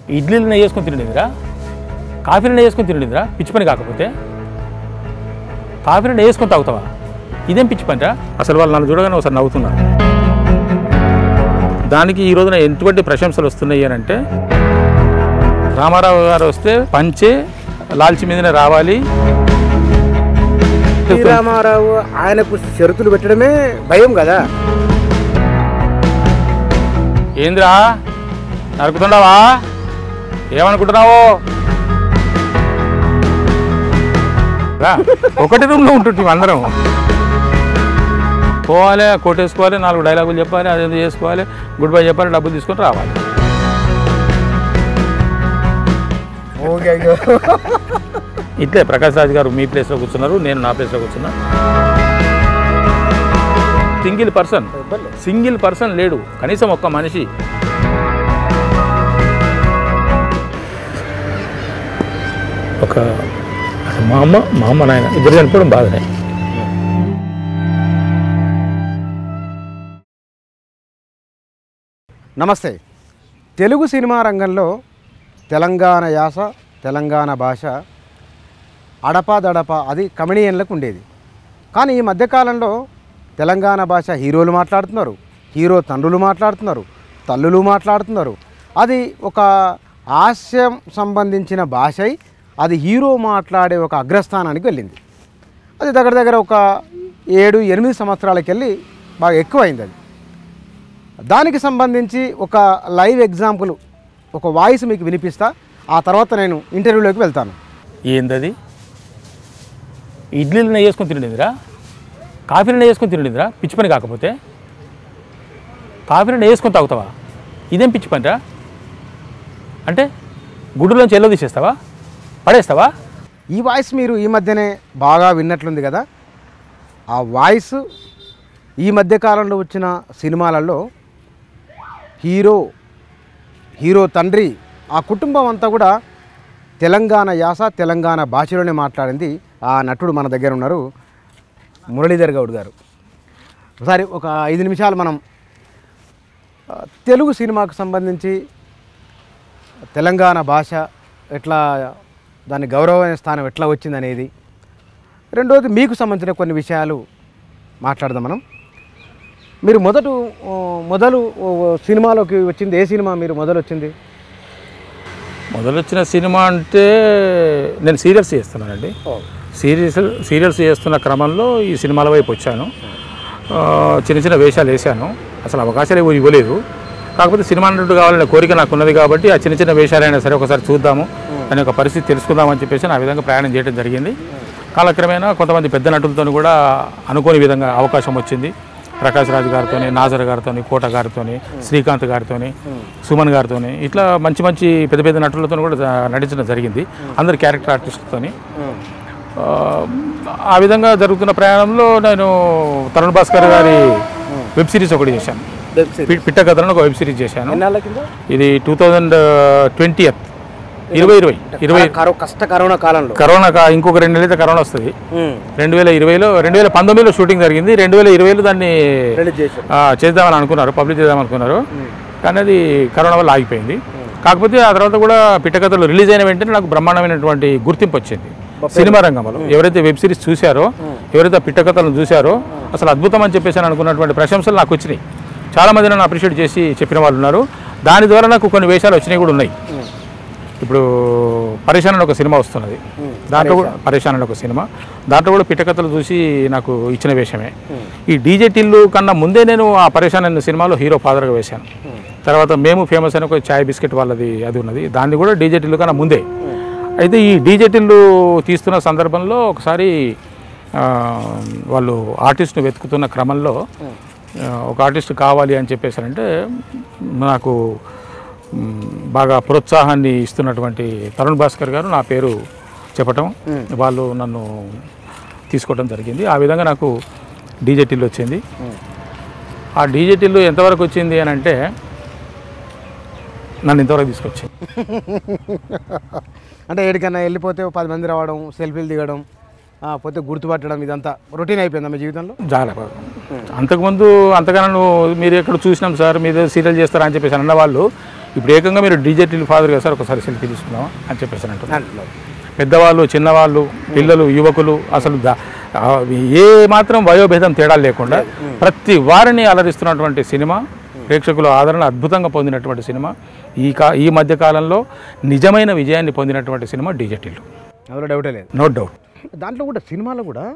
ఇడ్లీలు నెయ్యి వేసుకొని తినలేదురా కాఫీలు నెయ్యి వేసుకొని తినలేదురా పిచ్చి పని కాకపోతే కాఫీలు నెయ్యి వేసుకొని తాగుతావా ఇదేం పిచ్చి పనిరా అసలు వాళ్ళు నన్ను చూడగానే ఒకసారి నవ్వుతున్నారు దానికి ఈ రోజున ఎటువంటి ప్రశంసలు వస్తున్నాయి అని అంటే రామారావు గారు వస్తే పంచే లాల్చి మీదనే రావాలి శ్రీరామారావు ఆయనకు షరతులు పెట్టడమే భయం కదా ఏంద్రా నరుకుతున్నావా ఏమనుకుంటున్నావు రా ఒకటి రూమ్లో ఉంటుంటాం అందరం పోవాలి కొట్టేసుకోవాలి నాలుగు డైలాగులు చెప్పాలి అదేదో చేసుకోవాలి గుడ్ బై చెప్పాలి డబ్బులు తీసుకొని రావాలి ఓకే అయ్యో ఇట్లే ప్రకాష్ రాజ్ గారు మీ ప్లేస్లో కూర్చున్నారు నేను నా ప్లేస్లో కూర్చున్నా సింగిల్ పర్సన్ సింగిల్ పర్సన్ లేడు కనీసం ఒక్క మనిషి ఒక మా అమ్మ మా అమ్మ నాయన ఇద్దరు చనిపోవడం బాధనే నమస్తే తెలుగు సినిమా రంగంలో తెలంగాణ యాస తెలంగాణ భాష అడపాదడప అది కమెడియన్లకు ఉండేది కానీ ఈ మధ్యకాలంలో తెలంగాణ భాష హీరోలు మాట్లాడుతున్నారు హీరో తండ్రులు మాట్లాడుతున్నారు తల్లులు మాట్లాడుతున్నారు అది ఒక హాస్యం సంబంధించిన భాష అయి అది హీరో మాట్లాడే ఒక అగ్రస్థానానికి వెళ్ళింది అది దగ్గర దగ్గర ఒక ఏడు ఎనిమిది సంవత్సరాలకి వెళ్ళి బాగా ఎక్కువైంది అది దానికి సంబంధించి ఒక లైవ్ ఎగ్జాంపుల్ ఒక వాయిస్ మీకు వినిపిస్తా ఆ తర్వాత నేను ఇంటర్వ్యూలోకి వెళ్తాను ఏందది ఇడ్లీలు నెయ్యి వేసుకొని తినలేదురా కాఫీలు నెయ్యి వేసుకొని తినలేదురా పిచ్చి పని కాకపోతే కాఫీలు నెయ్యి వేసుకొని తాగుతావా ఇదేం పిచ్చి పనిరా అంటే గుడ్డులోంచి ఎల్లో తీసేస్తావా పడేస్తావా ఈ వాయిస్ మీరు ఈ మధ్యనే బాగా విన్నట్లుంది కదా ఆ వాయిస్ ఈ మధ్య కాలంలో వచ్చిన సినిమాలలో హీరో హీరో తండ్రి ఆ కుటుంబం అంతా కూడా తెలంగాణ యాస తెలంగాణ భాషలోనే మాట్లాడింది ఆ నటుడు మన దగ్గర ఉన్నారు మురళీధర్ గౌడ్ గారు ఒకసారి ఒక ఐదు నిమిషాలు మనం ఆ, తెలుగు సినిమాకు సంబంధించి తెలంగాణ భాష ఎట్లా దాని గౌరవమైన స్థానం ఎట్లా వచ్చింది అనేది రెండోది మీకు సంబంధించిన కొన్ని విషయాలు మాట్లాడదాం మనం మీరు మొదట ఓ, మొదలు ఓ, సినిమాలోకి వచ్చింది ఏ సినిమా మీరు మొదలు వచ్చింది మొదలొచ్చిన సినిమా అంటే నేను సీరియల్స్ చేస్తున్నానండి సీరియల్స్ సీరియల్స్ చేస్తున్న క్రమంలో ఈ సినిమాల వైపు వచ్చాను ఆ, చిన్న చిన్న వేషాలు వేశాను అసలు అవకాశాలు ఏవి ఇవ్వలేదు కాకపోతే సినిమా నటుడు కావాలనే కోరిక నాకు ఉన్నది కాబట్టి ఆ చిన్న చిన్న వేషాలైనా సరే ఒకసారి చూద్దాము అనే ఒక పరిస్థితి తెలుసుకుందామని చెప్పేసి నా విధంగా ప్రయాణం చేయడం జరిగింది కాలక్రమేణా కొంతమంది పెద్ద నటులతో కూడా అనుకోని విధంగా అవకాశం వచ్చింది ప్రకాష్ రాజ్ గారితో నాజర్ గారితో కోట గారితో శ్రీకాంత్ గారితో సుమన్ గారితో ఇట్లా మంచి మంచి పెద్ద పెద్ద నటులతో కూడా జ- నటించడం జరిగింది అందరు క్యారెక్టర్ ఆర్టిస్ట్తోని ఆ, ఆ విధంగా జరుగుతున్న ప్రయాణంలో నేను తరుణ్ భాస్కర్ గారి వెబ్ సిరీస్ ఒకటి చేశాను పి- పిట్ట కథలను ఒక వెబ్ సిరీస్ చేశాను ఎన్నాళ్ళ కింద ఇది టూ థౌజండ్ ట్వంటీ ఇరవై ఇరవై ఇరవై కరో- కష్ట కరోనా కాలంలో కరోనా కా- ఇంకొక రెండు నెలలైతే కరోనా వస్తుంది రెండు వేల ఇరవైలో రెండు వేల పంతొమ్మిదిలో షూటింగ్ జరిగింది రెండు వేల ఇరవైలో దాన్ని రిలీజ్ చేశారు ఆ, చేద్దామని అనుకున్నారు పబ్లిక్ చేద్దామని అనుకున్నారు కానీ అది కరోనా వల్ల ఆగిపోయింది కాకపోతే ఆ తర్వాత కూడా పిట్టకథలు రిలీజ్ అయిన వెంటనే నాకు బ్రహ్మాండమైనటువంటి గుర్తింపు వచ్చింది సినిమా రంగంలో ఎవరైతే వెబ్ సిరీస్ చూశారో ఎవరైతే ఆ పిట్టకథలను చూశారో అసలు అద్భుతం అని చెప్పేసి అని అనుకున్నటువంటి ప్రశంసలు నాకు వచ్చినాయి చాలా మంది నన్ను అప్రిషియేట్ చేసి చెప్పిన వాళ్ళు ఉన్నారు దాని ద్వారా నాకు కొన్ని వేషాలు వచ్చినాయి కూడా ఉన్నాయి ఇప్పుడు పరేషాన్ అని ఒక సినిమా వస్తున్నది దాంట్లో కూడా పరేషాన్ అని ఒక సినిమా దాంట్లో కూడా పిట్టకథలు చూసి నాకు ఇచ్చిన వేషమే ఈ డీజే టిల్లు కన్నా ముందే నేను ఆ పరేషాన్ అనే సినిమాలో హీరో ఫాదర్గా వేశాను తర్వాత మేము ఫేమస్ అని ఒక చాయ్ బిస్కెట్ వాళ్ళది అది ఉన్నది దాన్ని కూడా డీజే టిల్లు కన్నా ముందే అయితే ఈ డీజే టిల్లు తీస్తున్న సందర్భంలో ఒకసారి ఆ, వాళ్ళు ఆర్టిస్ట్ను వెతుకుతున్న క్రమంలో ఆ, ఒక ఆర్టిస్ట్ కావాలి అని చెప్పేసారంటే నాకు మ్, బాగా ప్రోత్సాహాన్ని ఇస్తున్నటువంటి తరుణ్ భాస్కర్ గారు నా పేరు చెప్పటం వాళ్ళు నన్ను తీసుకోవడం జరిగింది ఆ విధంగా నాకు డీజేటీలు వచ్చింది ఆ డీజేటీలు ఎంతవరకు వచ్చింది అని అంటే నన్ను ఇంతవరకు తీసుకొచ్చింది అంటే ఎక్కడికైనా వెళ్ళిపోతే ఓ పది మంది రావడం సెల్ఫీలు దిగడం ఆ, పోతే గుర్తుపట్టడం ఇదంతా రొటీన్ అయిపోయిందా మీ జీవితంలో చాలా బాగా అంతకుముందు అంతగానో నువ్వు మీరు ఎక్కడ చూసినాం సార్ మీరు సీరియల్ చేస్తారా అని చెప్పేసి అన్న వాళ్ళు ఇప్పుడు ఏకంగా మీరు డిజిటల్ ఫాదర్ కదా సార్ ఒకసారి సెల్ఫీ తీసుకుందామా అని చెప్పేసి అంటున్నారు అంటున్నారు పెద్దవాళ్ళు చిన్నవాళ్ళు పిల్లలు యువకులు అసలు దా- ఆ, ఏ మాత్రం వయోభేదం తేడా లేకుండా ప్రతి వారిని అలరిస్తున్నటువంటి సినిమా ప్రేక్షకుల ఆదరణ అద్భుతంగా పొందినటువంటి సినిమా ఈ కా ఈ మధ్య కాలంలో నిజమైన విజయాన్ని పొందినటువంటి సినిమా డిజెటిల్ అందులో డౌటే లేదు నో డౌట్ దాంట్లో కూడా సినిమాలో కూడా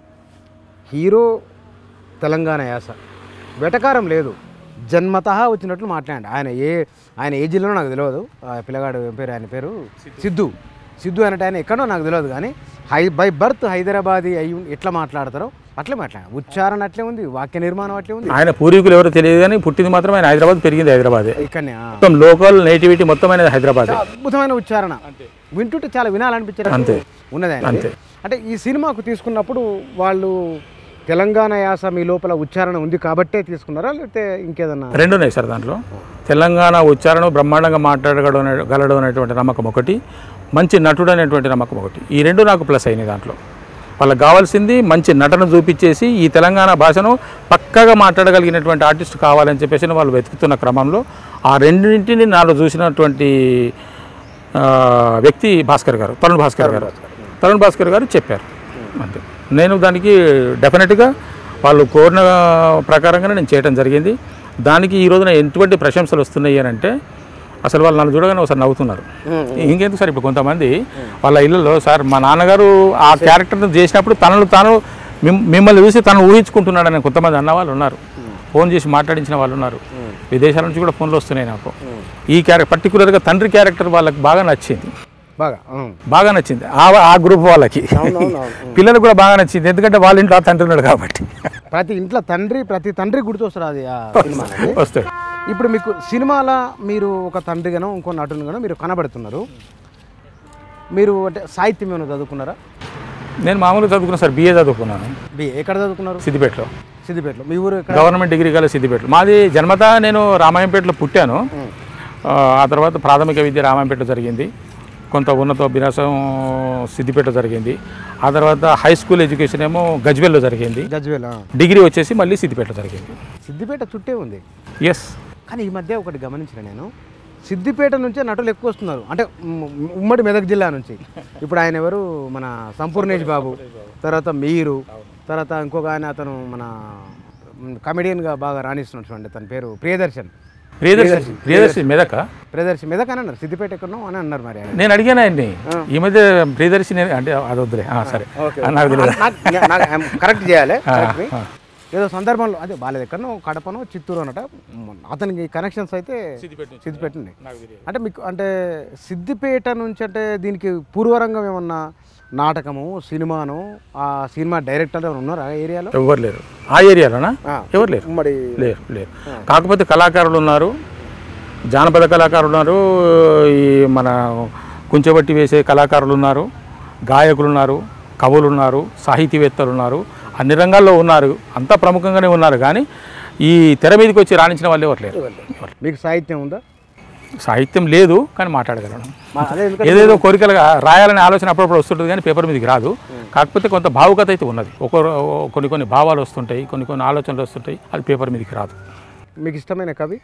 హీరో తెలంగాణ యాస వెటకారం లేదు జన్మత వచ్చినట్లు మాట్లాడండి ఆయన ఏ ఆయన ఏ జిల్లాలో నాకు తెలియదు ఆ పిల్లగాడు ఏం పేరు ఆయన పేరు సిద్ధు సిద్ధు అనేట ఆయన ఎక్కడో నాకు తెలియదు కానీ హై బై బర్త్ హైదరాబాదీ అయి ఉం- ఎట్లా మాట్లాడతారో అట్లే మాట్లాడారు ఉచ్చారణ అట్లే ఉంది వాక్య నిర్మాణం అట్లే ఉంది ఆయన పూర్వీకులు ఎవరో తెలియదు కానీ పుట్టింది మాత్రం ఆయన హైదరాబాద్ పెరిగింది హైదరాబాదే ఇక్కడనే ఆ. మొత్తం లోకల్ నేటివిటీ మొత్తం అనేది హైదరాబాదే అద్భుతమైన ఉచ్చారణ వింటుంటే చాలా వినాలనిపించారు అంతే. ఉన్నది ఆయన అంతే. అంటే ఈ సినిమాకు తీసుకున్నప్పుడు వాళ్ళు తెలంగాణ యాస మీ లోపల ఉచ్చారణ ఉంది కాబట్టే తీసుకున్నారా లేకపోతే ఇంకేదన్నా రెండు ఉన్నాయి సార్ దాంట్లో తెలంగాణ ఉచ్చారణ బ్రహ్మాండంగా మాట్లాడగలడు అనే- గలడు అనేటువంటి నమ్మకం ఒకటి మంచి నటుడు అనేటువంటి నమ్మకం ఒకటి ఈ రెండు నాకు ప్లస్ అయినాయి దాంట్లో వాళ్ళకి కావాల్సింది మంచి నటన చూపించేసి ఈ తెలంగాణ భాషను పక్కగా మాట్లాడగలిగినటువంటి ఆర్టిస్ట్ కావాలని చెప్పేసి వాళ్ళు వెతుకుతున్న క్రమంలో ఆ రెండింటిని నాలో చూసినటువంటి ఆ, వ్యక్తి భాస్కర్ గారు తరుణ్ భాస్కర్ గారు తరుణ్ భాస్కర్ గారు చెప్పారు అంతే నేను దానికి డెఫినెట్గా వాళ్ళు కోరిన ప్రకారంగానే నేను చేయడం జరిగింది దానికి ఈ రోజున ఎటువంటి ప్రశంసలు వస్తున్నాయి అని అంటే అసలు వాళ్ళు నన్ను చూడగానే ఒకసారి నవ్వుతున్నారు ఇంకెందుకు సార్ ఇప్పుడు కొంతమంది వాళ్ళ ఇళ్ళలో సార్ మా నాన్నగారు ఆ క్యారెక్టర్ను చేసినప్పుడు తనను తాను మిమ్- మిమ్మల్ని చూసి తను ఊహించుకుంటున్నాడని కొంతమంది అన్న వాళ్ళు ఉన్నారు ఫోన్ చేసి మాట్లాడించిన వాళ్ళు ఉన్నారు విదేశాల నుంచి కూడా ఫోన్లు వస్తున్నాయి నాకు ఈ క్యారెక్టర్ పర్టికులర్గా తండ్రి క్యారెక్టర్ వాళ్ళకి బాగా నచ్చింది బాగా ఉం. బాగా నచ్చింది ఆ ఆ గ్రూప్ వాళ్ళకి పిల్లలకు కూడా బాగా నచ్చింది ఎందుకంటే వాళ్ళ ఇంట్లో ఆ తండ్రి ఉన్నాడు కాబట్టి ప్రతి ఇంట్లో తండ్రి ప్రతి తండ్రి గుర్తొస్తారు అది ఆ సినిమా అనేది. వస్తాడు ఇప్పుడు మీకు సినిమాల మీరు ఒక తండ్రిగానో ఇంకో నటునిగానో మీరు కనబడుతున్నారు మీరు అంటే సాహిత్యం ఏమైనా చదువుకున్నారా నేను మామూలుగా చదువుకున్నాను సార్ బిఏ చదువుకున్నాను బి ఎక్కడ చదువుకున్నారు సిద్దిపేటలో సిద్దిపేటలో మీ ఊరు ఎక్కడ గవర్నమెంట్ డిగ్రీ కాలేజ్ సిద్దిపేటలో మాది జన్మత నేను రామాయంపేటలో పుట్టాను ఆ, ఆ తర్వాత ప్రాథమిక విద్య రామాయంపేటలో జరిగింది కొంత ఉన్నత అభ్యాసం సిద్దిపేట జరిగింది ఆ తర్వాత హై స్కూల్ ఎడ్యుకేషన్ ఏమో గజ్వెల్లో జరిగింది గజ్వేల్ ఆ. డిగ్రీ వచ్చేసి మళ్ళీ సిద్దిపేటలో జరిగింది సిద్దిపేట చుట్టే ఉంది ఎస్ కానీ ఈ మధ్య ఒకటి గమనించిన నేను సిద్దిపేట నుంచే నటులు ఎక్కువ వస్తున్నారు అంటే ఉమ్- ఉమ్మడి మెదక్ జిల్లా నుంచి ఇప్పుడు ఆయన ఎవరు మన సంపూర్ణేష్ బాబు తర్వాత మీరు తర్వాత ఇంకొక ఆయన అతను మన కమెడియన్గా బాగా రాణిస్తున్నాడు చూడండి తన పేరు ప్రియదర్శన్ ప్రియదర్శి ప్రియదర్శి మెదక ప్రియదర్శి మెదక్ అని అన్నారు సిద్దిపేట ఎక్కడో అని అన్నారు మరి ఆయన నేను అడిగాను ఆయన్ని ఈ మధ్య ప్రియదర్శి నేను అంటే అది వద్దులే ఆ, సరే ఆ, నాకు తెలియదు కరెక్ట్ చేయాలి ఆ, correct me. ఆ. ఏదో సందర్భంలో అదే వాళ్ళది ఎక్కడనో కడపనో చిత్తూరు అనట అతనికి కనెక్షన్స్ అయితే సిద్దిపేట ఉంది అంటే మీకు అంటే సిద్దిపేట నుంచి అంటే దీనికి పూర్వరంగం ఏమన్నా నాటకము సినిమాను ఆ సినిమా డైరెక్టర్ ఎవరు ఉన్నారా ఆ ఏరియాలో ఎవరు లేరు ఆ ఏరియాలోనా ఆ. ఎవరు లేరు ఉమ్మడి లేరు లేరు కాకపోతే కళాకారులు ఉన్నారు జానపద కళాకారులు ఉన్నారు ఈ మన కుంచెబట్టి వేసే కళాకారులు ఉన్నారు గాయకులు ఉన్నారు కవులు ఉన్నారు సాహితీవేత్తలు ఉన్నారు అన్ని రంగాల్లో ఉన్నారు అంతా ప్రముఖంగానే ఉన్నారు కానీ ఈ తెర మీదకి వచ్చి రాణించిన వాళ్ళు ఎవరు లేరు మీకు సాహిత్యం ఉందా సాహిత్యం లేదు కానీ మాట్లాడగలను మా- అదే ఎందుకంటే ఏదేదో కోరికలుగా రాయాలనే ఆలోచన అప్పుడప్పుడు వస్తుంటుంది కానీ పేపర్ మీదకి రాదు కాకపోతే కొంత భావుకత అయితే ఉన్నది ఒక కొన్ని కొన్ని భావాలు వస్తుంటాయి కొన్ని కొన్ని ఆలోచనలు వస్తుంటాయి అది పేపర్ మీదకి రాదు మీకు ఇష్టమైన కవి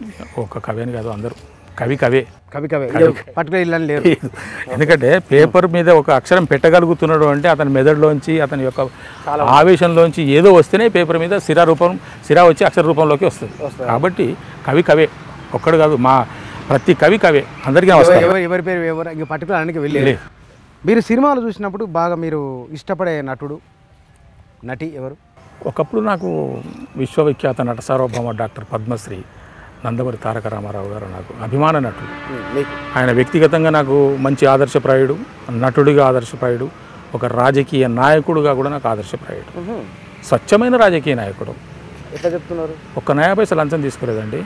ఒక కవి అని కాదు అందరూ కవి కవే కవి కవి పర్టికులర్ ఇల్లు అని లేరు ఎందుకంటే పేపర్ మీద ఒక అక్షరం పెట్టగలుగుతున్నాడు అంటే అతని మెదడులోంచి అతని యొక్క ఆవేశంలోంచి ఏదో వస్తేనే పేపర్ మీద సిరా రూపం సిరా వచ్చి అక్షర రూపంలోకి వస్తుంది కాబట్టి కవి కవే ఒక్కడు కాదు మా ప్రతి కవి కవే అందరికీ నమస్కారం ఎవరు ఎవరి పేరు ఎవరు ఇంక పర్టికులర్ ఆయనకి వెళ్ళి లేదు. మీరు సినిమాలు చూసినప్పుడు బాగా మీరు ఇష్టపడే నటుడు నటి ఎవరు ఒకప్పుడు నాకు విశ్వవిఖ్యాత నట సార్వభౌమ డాక్టర్ పద్మశ్రీ నందమూరి తారక రామారావు గారు నాకు అభిమాన నటుడు మీకు ఆయన వ్యక్తిగతంగా నాకు మంచి ఆదర్శప్రాయుడు నటుడిగా ఆదర్శప్రాయుడు ఒక రాజకీయ నాయకుడుగా కూడా నాకు ఆదర్శప్రాయుడు స్వచ్ఛమైన రాజకీయ నాయకుడు ఎట్లా చెప్తున్నారు ఒక్క నయా పైసా లంచం తీసుకోలేదండి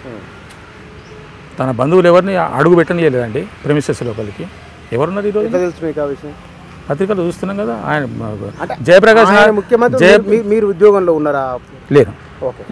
తన బంధువులు ఎవరిని అడుగు పెట్టనియలేదండి ప్రెమిసెస్ లోపలికి ఎవరున్నారు ఈరోజు ఎట్లా తెలుసు మీకు ఆ విషయం పత్రికలు చూస్తున్నాం కదా ఆయన జయప్రకాష్ ఆయన నా- ముఖ్యమంత్రి జయ మీరు- మీ- మీరు ఉద్యోగంలో ఉన్నారా లేదు ఓకే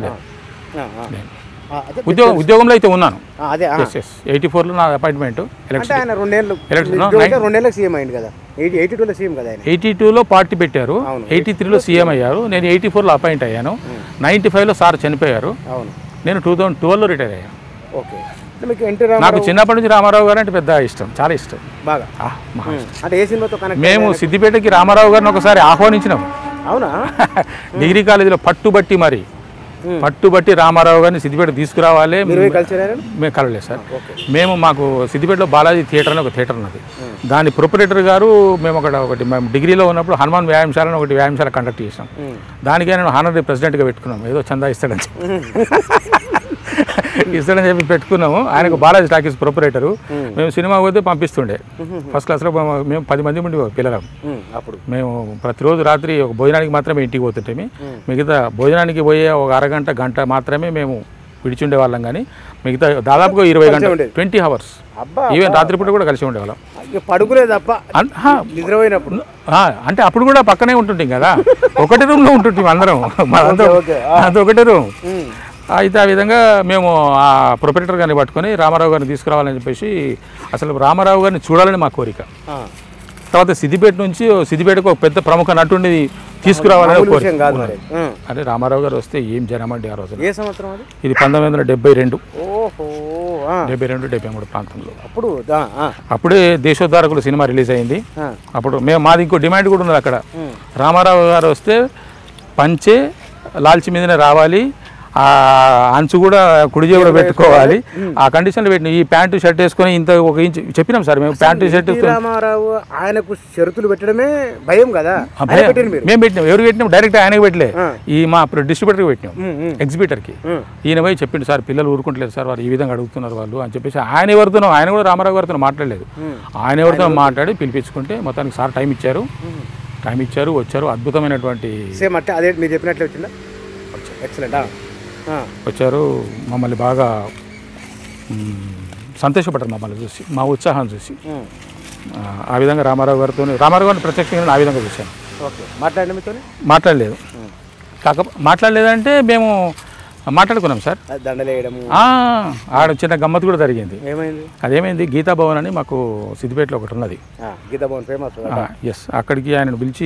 అదే ఉద్యోగం ఉద్యోగంలో అయితే ఉన్నాను ఆ, అదే ఆ. ఎస్ ఎస్ ఎయిటీ ఫోర్లో నా అపాయింట్మెంట్ అంటే ఎలక్షన్ ఆయన రెండేళ్ళు ఎలక్షన్ మీ ఉద్యోగం అయితే రెండేళ్ళకి సీఎం అయింది కదా ఎయిటీ ఎయిటీ టూలో సీఎం కదా ఆయన ఎయిటీ టూలో పార్టీ పెట్టారు అవును. ఎయిటీ త్రీలో సీఎం అయ్యారు నేను ఎయిటీ ఫోర్లో అపాయింట్ అయ్యాను నైంటీ ఫైవ్లో సార్ చనిపోయారు అవును నేను టూ థౌజండ్ ట్వెల్వ్లో రిటైర్ అయ్యాను ఓకే మీకు ఎన్టీ నాకు రామారావు చిన్నప్పటి నుంచి రామారావు గారు అంటే పెద్ద ఇష్టం చాలా ఇష్టం బాగా ఆ, మహా ఉమ్. అంటే ఏ సినిమాతో కనెక్ట్ మేము సిద్దిపేటకి రామారావు గారిని ఒకసారి ఆహ్వానించినాం అవునా డిగ్రీ కాలేజీలో పట్టుబట్టి మరి ఉమ్. పట్టుబట్టి రామారావు గారిని సిద్దిపేట తీసుకురావాలి మీరు పోయి కలిసి వెళ్ళారా? మేము కలలేదు సార్ ఓకే మేము మాకు సిద్దిపేటలో బాలాజీ థియేటర్ అని ఒక థియేటర్ ఉన్నది దాని ప్రొపరేటర్ గారు మేము అక్కడ ఒకటి మేము డిగ్రీలో ఉన్నప్పుడు హనుమాన్ వ్యాయామశాలను ఒకటి వ్యాయామశాల కండక్ట్ చేసాం ఉమ్. దానికే నేను హానరీ ప్రెసిడెంట్గా పెట్టుకున్నాం ఏదో చందా ఇస్తాడని చెప్పి. ఇస్తాడని చెప్పి పెట్టుకున్నాము ఆయనకు బాలాజీ టాకీస్ ప్రొపరేటరు మేము సినిమా పోతే పంపిస్తుండే ఫస్ట్ క్లాస్లో మేము పది మంది ఉండి పిల్లలం ఉమ్. అప్పుడు మేము ప్రతిరోజు రాత్రి ఒక భోజనానికి మాత్రమే ఇంటికి పోతుంటే మిగతా భోజనానికి పోయే ఒక అరగంట గంట మాత్రమే మేము విడిచుండే వాళ్ళం కానీ మిగతా దాదాపుగా ఇరవై గంటలు ఉండేది. ట్వంటీ అవర్స్ అబ్బా ఈవెన్ రాత్రిపూట కూడా కలిసి ఉండేవాళ్ళం ఇక పడుకునే తప్ప అన్- హా, నిద్రపోయినప్పుడు ఆ, అంటే అప్పుడు కూడా పక్కనే ఉంటుంటాం కదా ఒకటే రూమ్లో ఉంటుంటాం అందరం మనంతా ఓకే, అది ఒకటే రూమ్ ఉమ్. అయితే ఆ విధంగా మేము ఆ ప్రొపరేటర్ గారిని పట్టుకొని రామారావు గారిని తీసుకురావాలని చెప్పేసి అసలు రామారావు గారిని చూడాలని మా కోరిక ఆ. తర్వాత సిద్దిపేట నుంచి ఓ సిద్దిపేటకు ఒక పెద్ద ప్రముఖ నటుడిని తీసుకురావాలని మామూలు కోరిక విషయం కాదు మరి ఉమ్. అరే రామారావు గారు వస్తే ఏం జనమండి ఆ రోజున ఏ సంవత్సరం అది ఇది పంతొమ్మిది వందల డెబ్బై రెండు ఓహో ఆ. డెబ్బై రెండు డెబ్బై మూడు ప్రాంతంలో అప్పుడు ఆ, ఆ, అప్పుడే దేశోద్ధారకులు సినిమా రిలీజ్ అయింది ఆ. అప్పుడు మేము మాది ఇంకో డిమాండ్ కూడా ఉన్నది అక్కడ ఉమ్. రామారావు గారు వస్తే పంచే లాల్చి మీదనే రావాలి ఆ అంచు కూడా కుడి జేబులో పెట్టుకోవాలి ఆ కండిషన్లో పెట్టిన ఈ ప్యాంటు షర్ట్ వేసుకొని ఇంత ఒక ఇంచు చెప్పినాం సార్ మేము ప్యాంటు షర్ట్ ఎన్టీ రామారావు ఆయనకు షరతులు పెట్టడమే భయం కదా ఆ, ఆయన భయం. పెట్టిండు మీరు మేము పెట్టినాం ఎవరు పెట్టినాం డైరెక్ట్ ఆయనకి పెట్టలే ఆ. ఈ మా డిస్ట్రిబ్యూటర్కి పెట్టినాం ఉమ్, ఉమ్, ఎగ్జిబిటర్కి ఉమ్. ఈయన పోయి చెప్పిండు సార్ పిల్లలు ఊరుకుంటలేదు సార్ వారు ఈ విధంగా అడుగుతున్నారు వాళ్ళు అని చెప్పేసి ఆయన ఎవరితోనో ఆయన కూడా రామారావు గారితో మాట్లాడలేదు ఉమ్. ఆయన ఎవరితో మాట్లాడి పిలిపించుకుంటే మొత్తానికి సార్ టైం ఇచ్చారు టైం ఇచ్చారు వచ్చారు అద్భుతమైనటువంటి సేమ్ అంటే అదే మీరు చెప్పినట్లే వచ్చిందా ఎక్సలెంట్ వచ్చారు మమ్మల్ని బాగా మ్, సంతోషపడ్డారు మమ్మల్ని చూసి మా ఉత్సాహం చూసి ఆ, ఆ విధంగా రామారావు గారితో రామారావు గారిని ప్రత్యక్షంగా నేను ఆ విధంగా చూశాను ఓకే మాట్లాడండి మీతో మాట్లాడలేదు కాక మాట్లాడలేదంటే మేము మాట్లాడుకున్నాం సార్ దండలు వేయడము ఆ, ఆడ చిన్న గమ్మత్ కూడా జరిగింది ఏమైంది అదేమైంది గీతా భవన్ అని మాకు సిద్దిపేటలో ఒకటి ఉన్నది ఆ, గీతా భవన్ ఫేమస్ ఎస్ అక్కడికి ఆయనను పిలిచి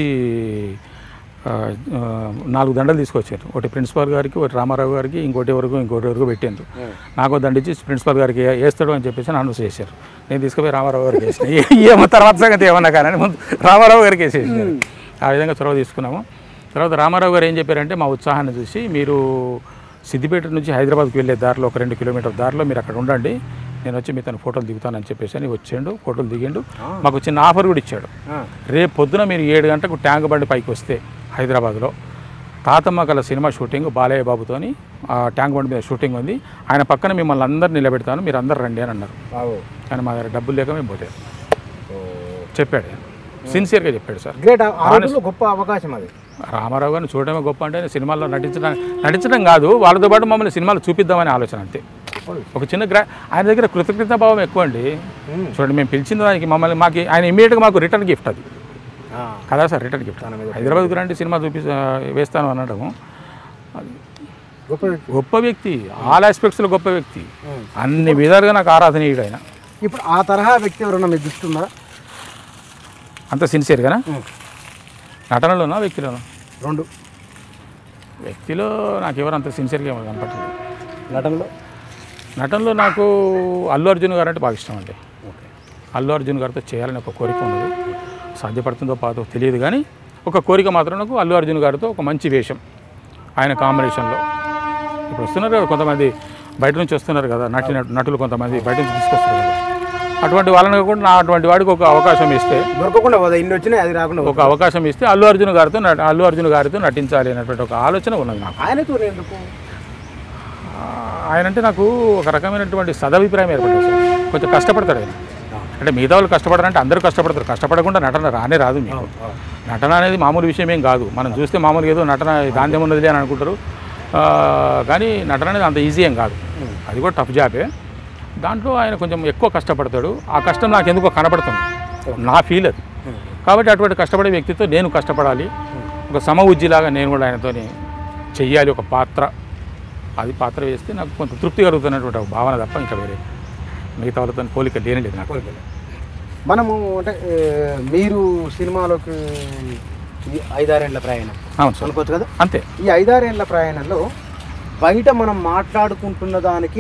ఆ, ఆ, నాలుగు దండలు తీసుకొచ్చారు ఒకటి ప్రిన్సిపాల్ గారికి ఒకటి రామారావు గారికి ఇంకోటి వరకు ఇంకోటి వరకు పెట్టేందుకు నాకు దండ ఇచ్చి ప్రిన్సిపాల్ గారికి ఏ- వేస్తాడు అని చెప్పేసి అనౌన్స్ చేశారు నేను తీసుకుపోయి రామారావు గారికి వేసిన ఏ- ఏమో తర్వాత సంగతి ఏమన్నా కానీ ముందు రామారావు గారికి వేసేసారు ఆ విధంగా చొరవ తీసుకున్నాము తర్వాత రామారావు గారు ఏం చెప్పారంటే మా ఉత్సాహాన్ని చూసి మీరు సిద్దిపేట నుంచి హైదరాబాద్కి వెళ్ళే దారిలో ఒక రెండు కిలోమీటర్ దారిలో మీరు అక్కడ ఉండండి నేను వచ్చి మీతో ఫోటోలు దిగుతానని చెప్పేసి అని వచ్చిండు ఫోటోలు దిగిండు మాకు చిన్న ఆఫర్ కూడా ఇచ్చాడు రేపు పొద్దున మీరు ఏడు గంటలకు ట్యాంక్ బండి పైకి వస్తే హైదరాబాద్లో తాతమ్మ కల సినిమా షూటింగ్ బాలయ్య బాబుతోని ఆ ట్యాంక్ బండి మీద షూటింగ్ ఉంది ఆయన పక్కన మిమ్మల్ని అందరు నిలబెడతాను మీరు అందరు రండి అని అన్నారు కానీ మా దగ్గర డబ్బులు లేక మేము పోతే చెప్పాడు సిన్సియర్గా చెప్పాడు సార్ గ్రేట్ ఆ రోజుల్లో గొప్ప అవకాశం అది రామారావు గారిని చూడడమే గొప్ప అంటే సినిమాల్లో నటించడం నటించడం కాదు వాళ్ళతో పాటు మమ్మల్ని సినిమాలు చూపిద్దామనే ఆలోచన అంతే ఒక చిన్న గ్రా ఆయన దగ్గర కృతజ్ఞత భావం ఎక్కువ అండి చూడండి మేము పిలిచిన దానికి మమ్మల్ని మాకు ఆయన ఇమీడియట్గా మాకు రిటర్న్ గిఫ్ట్ అది కదా సార్ రిటర్న్ గిఫ్ట్ హైదరాబాద్కి రండి సినిమా చూపి వేస్తాను అనడము గొప్ప గొప్ప వ్యక్తి ఆల్ ఆస్పెక్ట్స్లో గొప్ప వ్యక్తి అన్ని విధాలుగా నాకు ఆరాధనీయుడు ఆయన ఇప్పుడు ఆ తరహా వ్యక్తి ఎవరన్నా మీకు దృష్టి ఉందా అంత సిన్సియర్గానా నటనలోనా వ్యక్తిలోనా రెండు వ్యక్తిలో నాకు ఎవరు అంత సిన్సియర్గా ఏమో కనపడలేదు నటనలో నటనలో నాకు అల్లు అర్జున్ గారు అంటే బాగా ఇష్టం అండి ఓకే అల్లు అర్జున్ గారితో చేయాలని ఒక కోరిక ఉన్నది సాధ్యపడుతుందో పాతో తెలియదు కానీ ఒక కోరిక మాత్రం నాకు అల్లు అర్జున్ గారితో ఒక మంచి వేషం ఆయన కాంబినేషన్లో ఇప్పుడు వస్తున్నారు కదా కొంతమంది బయట నుంచి వస్తున్నారు కదా నటి నటులు కొంతమంది బయట నుంచి తీసుకొస్తారు కదా అటువంటి వాళ్ళని కూడా నా అటువంటి వాడికి ఒక అవకాశం ఇస్తే దొరకకుండా పోదా ఇన్ని వచ్చినాయి అది రాకుండా ఒక అవకాశం ఇస్తే అల్లు అర్జున్ గారితో నట- అల్లు అర్జున్ గారితో నటించాలి అనేటువంటి ఒక ఆలోచన ఉన్నది నాకు ఆయనతో ఎందుకు ఆ, ఆయన అంటే నాకు ఒక రకమైనటువంటి సదభిప్రాయం ఏర్పడింది సార్ కొంచెం కష్టపడతాడు ఆయన అంటే మిగతా వాళ్ళు కష్టపడారంటే అందరూ కష్టపడతారు కష్టపడకుండా నటన రానే రాదు మీకు నటన అనేది మామూలు విషయం ఏం కాదు మనం చూస్తే మామూలుగా ఏదో నటన దాందేం ఉన్నది అని అనుకుంటారు ఆ, కానీ నటన అనేది అంత ఈజీ ఏం కాదు అది కూడా టఫ్ జాబే దాంట్లో ఆయన కొంచెం ఎక్కువ కష్టపడతాడు ఆ కష్టం నాకు ఎందుకో కనపడుతుంది నా ఫీల్ అది కాబట్టి అటువంటి కష్టపడే వ్యక్తితో నేను కష్టపడాలి ఒక సమ ఉజ్జిలాగా నేను కూడా ఆయనతోని చెయ్యాలి ఒక పాత్ర అది పాత్ర వేస్తే నాకు కొంత తృప్తి కలుగుతున్నటువంటి ఒక భావన తప్ప ఇంకా వేరే మిగతా వాళ్ళతో పోలిక లేని లేదు నాకు మనము అంటే ఏ, మీరు సినిమాలోకి ఈ ఐదారేళ్ల ప్రయాణం అవును సార్ అనుకోవచ్చు కదా అంతే ఈ ఐదారేళ్ల ప్రయాణంలో బయట మనం మాట్లాడుకుంటున్న దానికి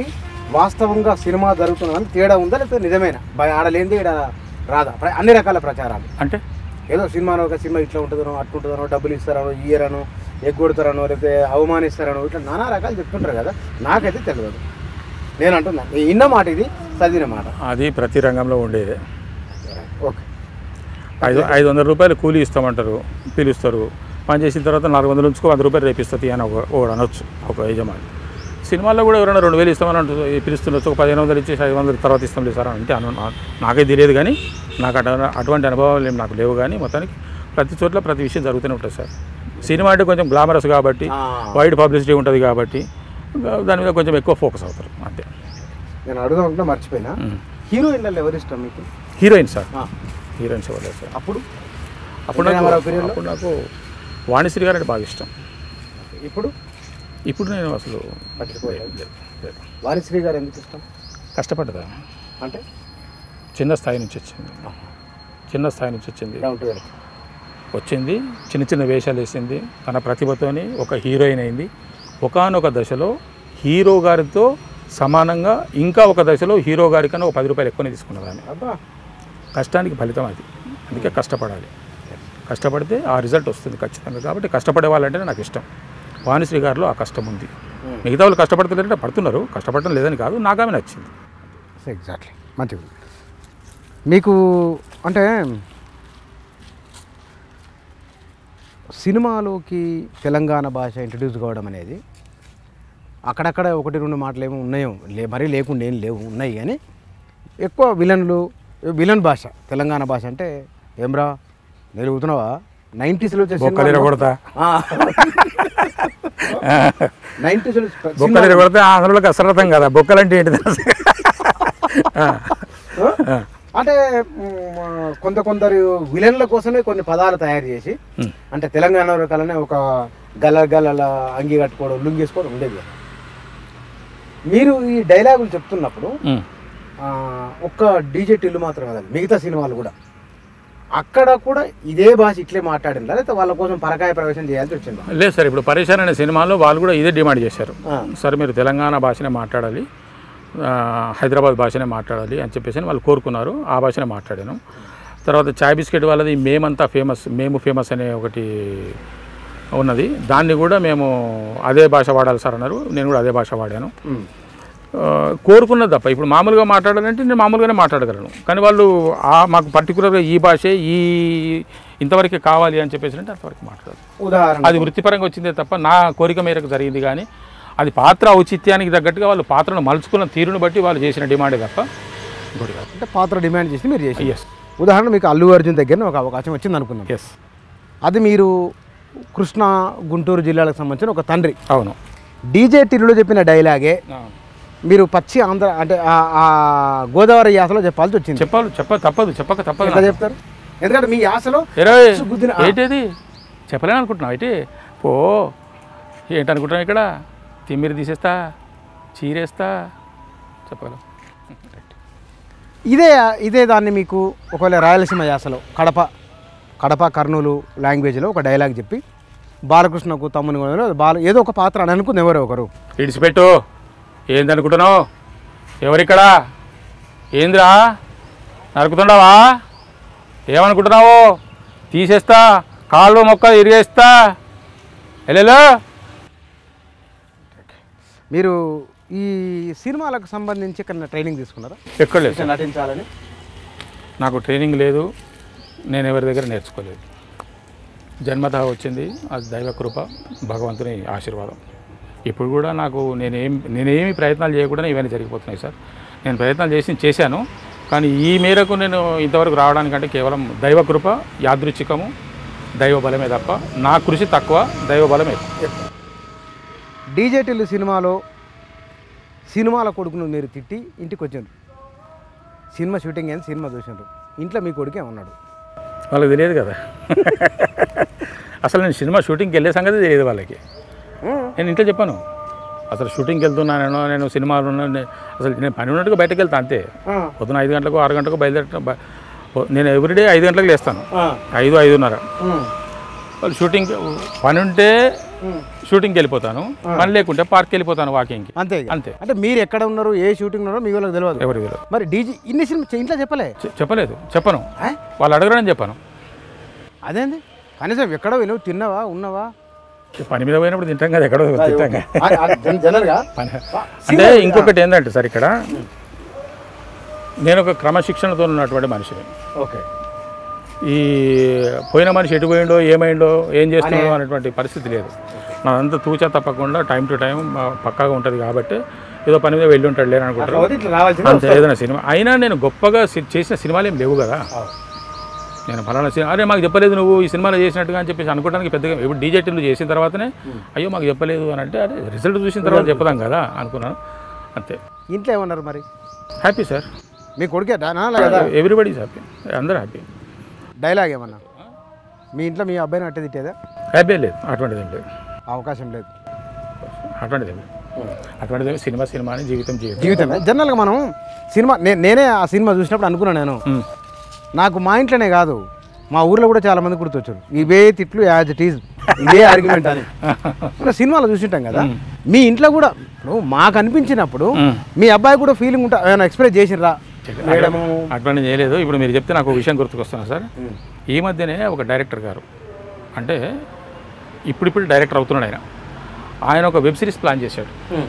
వాస్తవంగా సినిమా జరుగుతున్నదని తేడా ఉందా లేకపోతే నిజమేనా బయ ఆడలేంది ఇక్కడ రాదా ప్ర- అన్ని రకాల ప్రచారాలు అంటే ఏదో సినిమాలో ఒక సినిమా ఇట్లా ఉంటుందనో అట్లుంటుందనో డబ్బులు ఇస్తారనో ఇయ్యరనో ఎగ్గొడతారనో లేకపోతే అవమానిస్తారనో ఇట్లా నానా రకాలు చెప్తుంటారు కదా నాకైతే తెలియదు నేను అంటున్నా ఈ ఇన్న మాట ఇది చదివిన మాట అది ప్రతి రంగంలో ఉండేదే ఓకే ఐదు ఐదు వందల రూపాయలు కూలీ ఇస్తామంటారు పిలుస్తారు పని చేసిన తర్వాత నాలుగు వందలు ఉంచుకో వంద రూపాయలు రేపిస్తుంది అని ఒక ఒకడు అనొచ్చు ఒక యజమాని సినిమాల్లో కూడా ఎవరైనా రెండు వేలు ఇస్తామని అంటూ పిలుస్తుండొచ్చు ఒక పదిహేను వందలు ఇచ్చి ఐదు వందల తర్వాత ఇస్తాం లేదు సార్ అంటే అను నా- నాకే తెలియదు కానీ నాకు అటు అటువంటి అనుభవాలు ఏం నాకు లేవు కానీ మొత్తానికి ప్రతి చోట్ల ప్రతి విషయం జరుగుతూనే ఉంటుంది సార్ సినిమా అంటే కొంచెం గ్లామరస్ కాబట్టి ఆ, వైడ్ పబ్లిసిటీ ఉంటుంది కాబట్టి దాని మీద కొంచెం ఎక్కువ ఫోకస్ అవుతారు అంతే నేను అడుగుదామంటే మర్చిపోయినా మ్మ్. హీరోయిన్లలో ఎవరు ఇష్టం మీకు హీరోయిన్ సార్ ఆ, హీరోయిన్స్ ఎవరు సార్ అప్పుడు అప్పుడు ఎన్టీ నాకు రామారావు period లో? అప్పుడు నాకు వాణిశ్రీ గారు అంటే బాగా ఇష్టం ఇప్పుడు ఇప్పుడు నేను అసలు పట్టించుకోలేదు లేదు, లేదు. వారిశ్రీ గారు ఎందుకు ఇష్టం కష్టపడ్డదా అంటే చిన్న స్థాయి నుంచి వచ్చింది చిన్న స్థాయి నుంచి వచ్చింది డౌన్ టు ఎర్త్ వచ్చింది చిన్న చిన్న వేషాలు వేసింది తన ప్రతిభతోని ఒక హీరోయిన్ అయింది ఒకానొక దశలో హీరో గారితో సమానంగా ఇంకా ఒక దశలో హీరో గారి కన్నా ఒక పది రూపాయలు ఎక్కువనే తీసుకున్నది ఆమె అబ్బా కష్టానికి ఫలితం అది అందుకే కష్టపడాలి కష్టపడితే ఆ రిజల్ట్ వస్తుంది ఖచ్చితంగా కాబట్టి కష్టపడే వాళ్ళంటేనే నాకు ఇష్టం వాణిశ్రీ గారిలో ఆ కష్టం ఉంది Hmm. మిగతా వాళ్ళు కష్టపడతలేదంటే పడుతున్నారు కష్టపడటం లేదని కాదు నాకు ఆమె నచ్చింది ఎగ్జాక్ట్లీ మంచిగా మీకు అంటే సినిమాలోకి తెలంగాణ భాష ఇంట్రడ్యూస్ కావడం అనేది అక్కడక్కడ ఒకటి రెండు మాటలు ఏమో ఉన్నాయో లే మరీ లేకుండా ఏం లేవు ఉన్నాయి కానీ ఎక్కువ విలన్లు విలన్ భాష తెలంగాణ భాష అంటే ఏమ్రా నిలుగుతున్నావా నైంటీస్లో వచ్చే బొక్కలు కొడతా నైంటీస్లో బొక్కలు కొడితే ఆంధ్రలోకి అసలు కదా బొక్కలు అంటే ఏంటి తెలుసు ఆ, ఆ. అంటే మ్, కొంత కొందరు విలన్ల కోసమే కొన్ని పదాలు తయారు చేసి ఉమ్. అంటే తెలంగాణ రకాలనే ఒక గల గలల అంగి కట్టుకోవడం లుంగేసుకోవడం ఉండేది కదా. మీరు ఈ డైలాగులు చెప్తున్నప్పుడు ఉమ్. ఆ, ఒక్క డీజే టిల్లు మాత్రం కదండి మిగతా సినిమాలు కూడా అక్కడ కూడా ఇదే భాష ఇట్లే మాట్లాడిందా లేకపోతే వాళ్ళ కోసం పరకాయ ప్రవేశం చేయాల్సి వచ్చిందా లేదు సార్ ఇప్పుడు పరేషాన్ అనే సినిమాలో వాళ్ళు కూడా ఇదే డిమాండ్ చేశారు ఆ, సార్ మీరు తెలంగాణ భాషనే మాట్లాడాలి ఆ, హైదరాబాద్ భాషనే మాట్లాడాలి అని చెప్పేసి అని వాళ్ళు కోరుకున్నారు ఆ భాషనే మాట్లాడాను తర్వాత చాయ్ బిస్కెట్ వాళ్ళది మేమంతా ఫేమస్ మేము ఫేమస్ అనే ఒకటి ఉన్నది దాన్ని కూడా మేము అదే భాష వాడాలి సార్ అన్నారు నేను కూడా అదే భాష వాడాను ఉమ్, ఆ, కోరుకున్నది తప్ప ఇప్పుడు మామూలుగా మాట్లాడాలంటే నేను మామూలుగానే మాట్లాడగలను కానీ వాళ్ళు ఆ మాకు పర్టికులర్గా ఈ భాషే ఈ ఇంతవరకే కావాలి అని చెప్పేసి అంటే అంతవరకు మాట్లాడాలి ఉదాహరణ అది వృత్తిపరంగా వచ్చిందే తప్ప నా కోరిక మేరకు జరిగింది కానీ అది పాత్ర ఔచిత్యానికి తగ్గట్టుగా వాళ్ళు పాత్రను మలుచుకున్న తీరును బట్టి వాళ్ళు చేసిన డిమాండే తప్ప ఇంకోటి కాదు అంటే పాత్ర డిమాండ్ చేసి మీరు చేసి ఎస్ ఉదాహరణ మీకు అల్లు అర్జున్ దగ్గర ఒక అవకాశం వచ్చింది అనుకుందాం ఎస్ అది మీరు కృష్ణా గుంటూరు జిల్లాలకు సంబంధించిన ఒక తండ్రి అవును డీజే టిల్లులో చెప్పిన డైలాగే మీరు పచ్చి ఆంధ్ర అంటే ఆ- ఆ గోదావరి యాసలో చెప్పాల్సి వచ్చింది చెప్పాలి చెప్ప తప్పదు చెప్పక తప్పదు ఎట్లా చెప్తారు ఎందుకంటే మీ యాసలో ఇరవై గుద్దిన- ఏంటది చెప్పలేను అనుకుంటున్నావు అయితే పో ఏంటనుకుంటున్నావు ఇక్కడ తిమ్మిరి తీసేస్తా చీరేస్తా చెప్పగలవు ఇదే ఇదే దాన్ని మీకు ఒకవేళ రాయలసీమ యాసలో కడప కడప కర్నూలు లాంగ్వేజ్లో ఒక డైలాగ్ చెప్పి బాలకృష్ణకు తమ్ముని కూడా బాల ఏదో ఒక పాత్ర అని అనుకుంది ఎవరో ఒకరు ఇడిచిపెట్టు ఏందనుకుంటున్నావు ఎవరిక్కడ ఏందిరా నరుకుతుండవా ఏమనుకుంటున్నావు తీసేస్తా కాళ్ళు మొక్క ఇరిగేస్తా వెళ్ళలో మీరు ఈ సినిమాలకు సంబంధించి ఎక్కడ ట్రైనింగ్ తీసుకున్నారా ఎక్కడ లేదు ఇట్లా నటించాలని నాకు ట్రైనింగ్ లేదు నేను ఎవరి దగ్గర నేర్చుకోలేదు జన్మత వచ్చింది అది దైవ కృప భగవంతుని ఆశీర్వాదం ఇప్పుడు కూడా నాకు నేనేం నేనేమి ప్రయత్నాలు చేయకుండా ఇవన్నీ జరిగిపోతున్నాయి సార్ నేను ప్రయత్నాలు చేసి చేశాను కానీ ఈ మేరకు నేను ఇంతవరకు రావడానికంటే కేవలం దైవ కృప యాదృచ్ఛికము దైవ బలమే తప్ప నా కృషి తక్కువ దైవ బలమే ఎక్కువ. డీజే టిల్లు సినిమాలో సినిమాల కొడుకును మీరు తిట్టి ఇంటికి వచ్చారు సినిమా షూటింగ్ అని సినిమా చూసినారు ఇంట్లో మీ కొడుకు ఏమన్నాడు వాళ్ళకి తెలియదు కదా అసలు నేను సినిమా షూటింగ్కి వెళ్ళే సంగతి తెలియదు వాళ్ళకి నేను ఇంట్లో చెప్పాను అసలు షూటింగ్కి వెళ్తున్నాను నేను సినిమాలు ఉన్నాను నే- అసలు నేను పని ఉన్నట్టుగా బయటకు వెళ్తాను అంతే ఆ, పొద్దున ఐదు గంటలకు ఆరు గంటలకు బయలుదేరటం బ- ఓ- నేను ఎవ్రీడే ఐదు గంటలకు లేస్తాను ఆ, ఐదు ఐదున్నర ఉమ్, వాళ్ళు షూటింగ్ పని ఉంటే షూటింగ్కి వెళ్ళిపోతాను పని లేకుంటే పార్క్కి వెళ్ళిపోతాను వాకింగ్కి అంతే ఇక. అంతే అంటే మీరు ఎక్కడ ఉన్నారు ఏ షూటింగ్ ఉన్నారో మీ వాళ్ళకి తెలియదు ఎవరి వీరు మరి డీజీ ఇన్ని సినిమా ఇంట్లో చెప్పలే చె- చెప్పలేదు చెప్పను ఆ? వాళ్ళు అడగరని చెప్పాను అదేంది కనీసం ఎక్కడో వెళ్ళవు తిన్నావా ఉన్నావా పని మీద పోయినప్పుడు తింటాం కదా ఎక్కడో తింటాం కదా. జనరల్గా పని అంటే ఇంకొకటి ఏంటంటే సార్ ఇక్కడ నేను ఒక క్రమశిక్షణతో ఉన్నటువంటి మనిషిని ఓకే ఈ పోయిన మనిషి ఎటు పోయిండో ఏమైండో ఏం చేస్తుండో అనేటువంటి పరిస్థితి లేదు నాదంతా తూచా తప్పకుండా టైం టు టైం పక్కాగా ఉంటుంది కాబట్టి ఏదో పని మీద వెళ్ళి ఉంటాడు లేని అనుకుంటారు ఇట్లా రావాల్సింది అంతే ఏదైనా సినిమా అయినా నేను గొప్పగా సి- చేసిన సినిమాలు ఏం లేవు కదా నేను ఫలానా సినిమా అరే మాకు చెప్పలేదు నువ్వు ఈ సినిమాలో చేసినట్టుగా అని చెప్పేసి అనుకోవడానికి పెద్దగా ఇప్పుడు డీజే టీంలు చేసిన తర్వాతనే అయ్యో మాకు చెప్పలేదు అని అంటే అరే రిజల్ట్ చూసిన తర్వాత చెప్పదాం కదా అనుకున్నాను అంతే ఇంట్లో ఏమన్నారు మరి హ్యాపీ సార్ మీ కొడుకే డానా లేదా ఎవ్రీబడి హ్యాపీ అందరూ హ్యాపీ డైలాగ్ ఏమన్నా మీ ఇంట్లో మీ అబ్బాయిని అట్టే తిట్టేదా హ్యాపీ లేదు అటువంటిది ఏం లేదు అవకాశం లేదు అటువంటిది ఏం లేదు అటువంటిది ఏం సినిమా సినిమా అని జీవితం జీవితం జీవితమే జనరల్గా మనం సినిమా నే- నేనే ఆ సినిమా చూసినప్పుడు అనుకున్నాను నేను ఉమ్. నాకు మా ఇంట్లోనే కాదు మా ఊర్లో కూడా చాలా మంది గుర్తొచ్చారు ఇవే తిట్లు యాజ్ ఇట్ ఈజ్ ఇదే ఆర్గ్యుమెంట్ అని మన సినిమాలో చూసింటాం కదా మీ ఇంట్లో కూడా ఇప్పుడు మాకు అనిపించినప్పుడు ఉమ్. మీ అబ్బాయి కూడా ఫీలింగ్ ఉంటా ఏమైనా ఎక్స్ప్రెస్ చేసిర్రా మేడము అటువంటిది చేయలేదు ఇప్పుడు మీరు చెప్తే నాకు ఒక విషయం గుర్తుకొస్తున్నా సార్ ఈ మధ్యనే ఒక డైరెక్టర్ గారు అంటే ఇప్పుడిప్పుడు డైరెక్టర్ అవుతున్నాడు ఆయన ఆయన ఒక వెబ్ సిరీస్ ప్లాన్ చేశాడు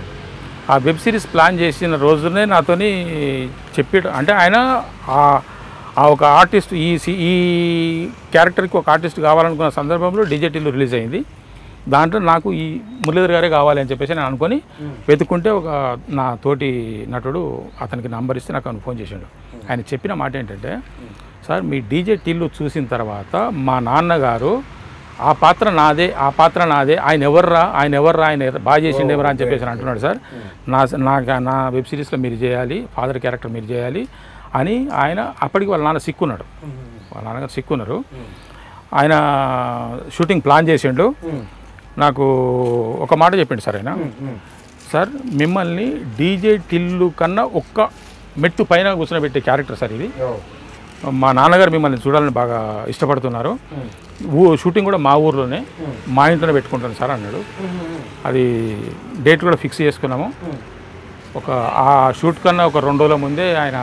ఆ వెబ్ సిరీస్ ప్లాన్ చేసిన రోజునే నాతోని చెప్పి అంటే ఆయన ఆ- ఆ ఒక ఆర్టిస్ట్ ఈ సి- ఈ క్యారెక్టర్కి ఒక ఆర్టిస్ట్ కావాలనుకున్న సందర్భంలో డిజెటీలో రిలీజ్ అయింది దాంట్లో నాకు ఈ మురళీధర్ గారే కావాలి అని చెప్పేసి నేను అనుకొని వెతుక్కుంటే ఒక నా తోటి నటుడు అతనికి నంబర్ ఇస్తే నాకు ఆయన ఫోన్ చేసిండు ఆయన చెప్పిన మాట ఏంటంటే సార్ మీ డీజే టిల్లు చూసిన తర్వాత మా నాన్నగారు ఆ పాత్ర నాదే ఆ పాత్ర నాదే ఆయన ఎవర్రా ఆయన ఎవర్రా ఆయన ఎర్ర- బాగా చేసిండు ఎవరా అని చెప్పేసి అంటున్నాడు సార్ నా నా నా వెబ్ సిరీస్లో మీరు చేయాలి ఫాదర్ క్యారెక్టర్ మీరు చేయాలి అని ఆయన అప్పటికి వాళ్ళ నాన్న సిక్కున్నాడు వాళ్ళ నాన్నగారు సిక్కున్నారు ఆయన షూటింగ్ ప్లాన్ చేసిండు నాకు ఒక మాట చెప్పిండు సార్ ఆయన సార్ మిమ్మల్ని డీజే టిల్లు కన్నా ఒక్క మెట్టు పైన కూర్చోబెట్టే క్యారెక్టర్ సార్ ఇది మా నాన్నగారు మిమ్మల్ని చూడాలని బాగా ఇష్టపడుతున్నారు ఊ షూటింగ్ కూడా మా ఊర్లోనే మా ఇంట్లోనే పెట్టుకుంటాను సార్ అన్నాడు అది డేట్ కూడా ఫిక్స్ చేసుకున్నాము ఒక ఆ షూట్ కన్నా ఒక రెండు రోజుల ముందే ఆయన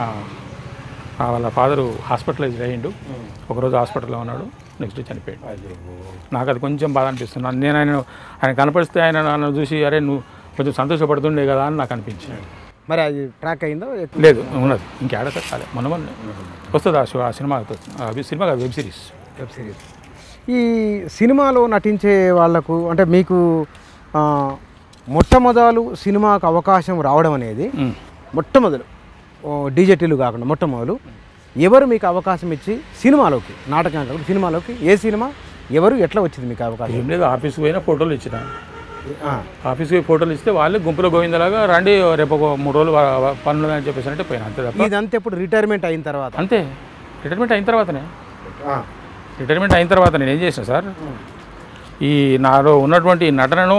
ఆ వాళ్ళ ఫాదరు హాస్పిటలైజ్ అయ్యిండు ఒకరోజు హాస్పిటల్లో ఉన్నాడు నెక్స్ట్ డే చనిపోయాడు నాకు అది కొంచెం బాధ అనిపిస్తుంది నేను ఆయన ఆయన కనపడిస్తే ఆయన నన్ను చూసి అరే నువ్వు కొంచెం సంతోషపడుతుండే కదా అని నాకు అనిపించింది మరి అది ట్రాక్ అయిందో లేదు ఉన్నది ఇంకేడ సార్ కాలే మొన్న మొన్న వస్తుంది ఆ షో- ఆ సినిమా ఆ వెబ్ సినిమా కాదు వెబ్ సిరీస్ వెబ్ సిరీస్ ఈ సినిమాలో నటించే వాళ్లకు అంటే మీకు ఆ, మొట్టమొదలు సినిమాకు అవకాశం రావడం అనేది ఉమ్. మొట్టమొదలు డీజేటీలు కాకుండా మొట్టమొదలు ఎవరు మీకు అవకాశం ఇచ్చి సినిమాలోకి నాటకం కాకుండా సినిమాలోకి ఏ సినిమా ఎవరు ఎట్లా వచ్చింది మీకు అవకాశం ఏం లేదు ఆఫీస్కి పోయినా ఫోటోలు ఇచ్చిన ఆ, ఆఫీస్కి పోయి ఫోటోలు ఇస్తే వాళ్ళే గుంపులో గోవిందలాగా రండి రేపు ఒక మూడు రోజులు వా- వా- పనులు అని చెప్పేసి అంటే పోయినా అంతే తప్ప ఇదంతా ఇప్పుడు రిటైర్మెంట్ అయిన తర్వాత అంతే రిటైర్మెంట్ అయిన తర్వాతనే ఆ, రిటైర్మెంట్ అయిన తర్వాత నేను ఏం చేసిన సార్ ఈ నాలో ఉన్నటువంటి నటనను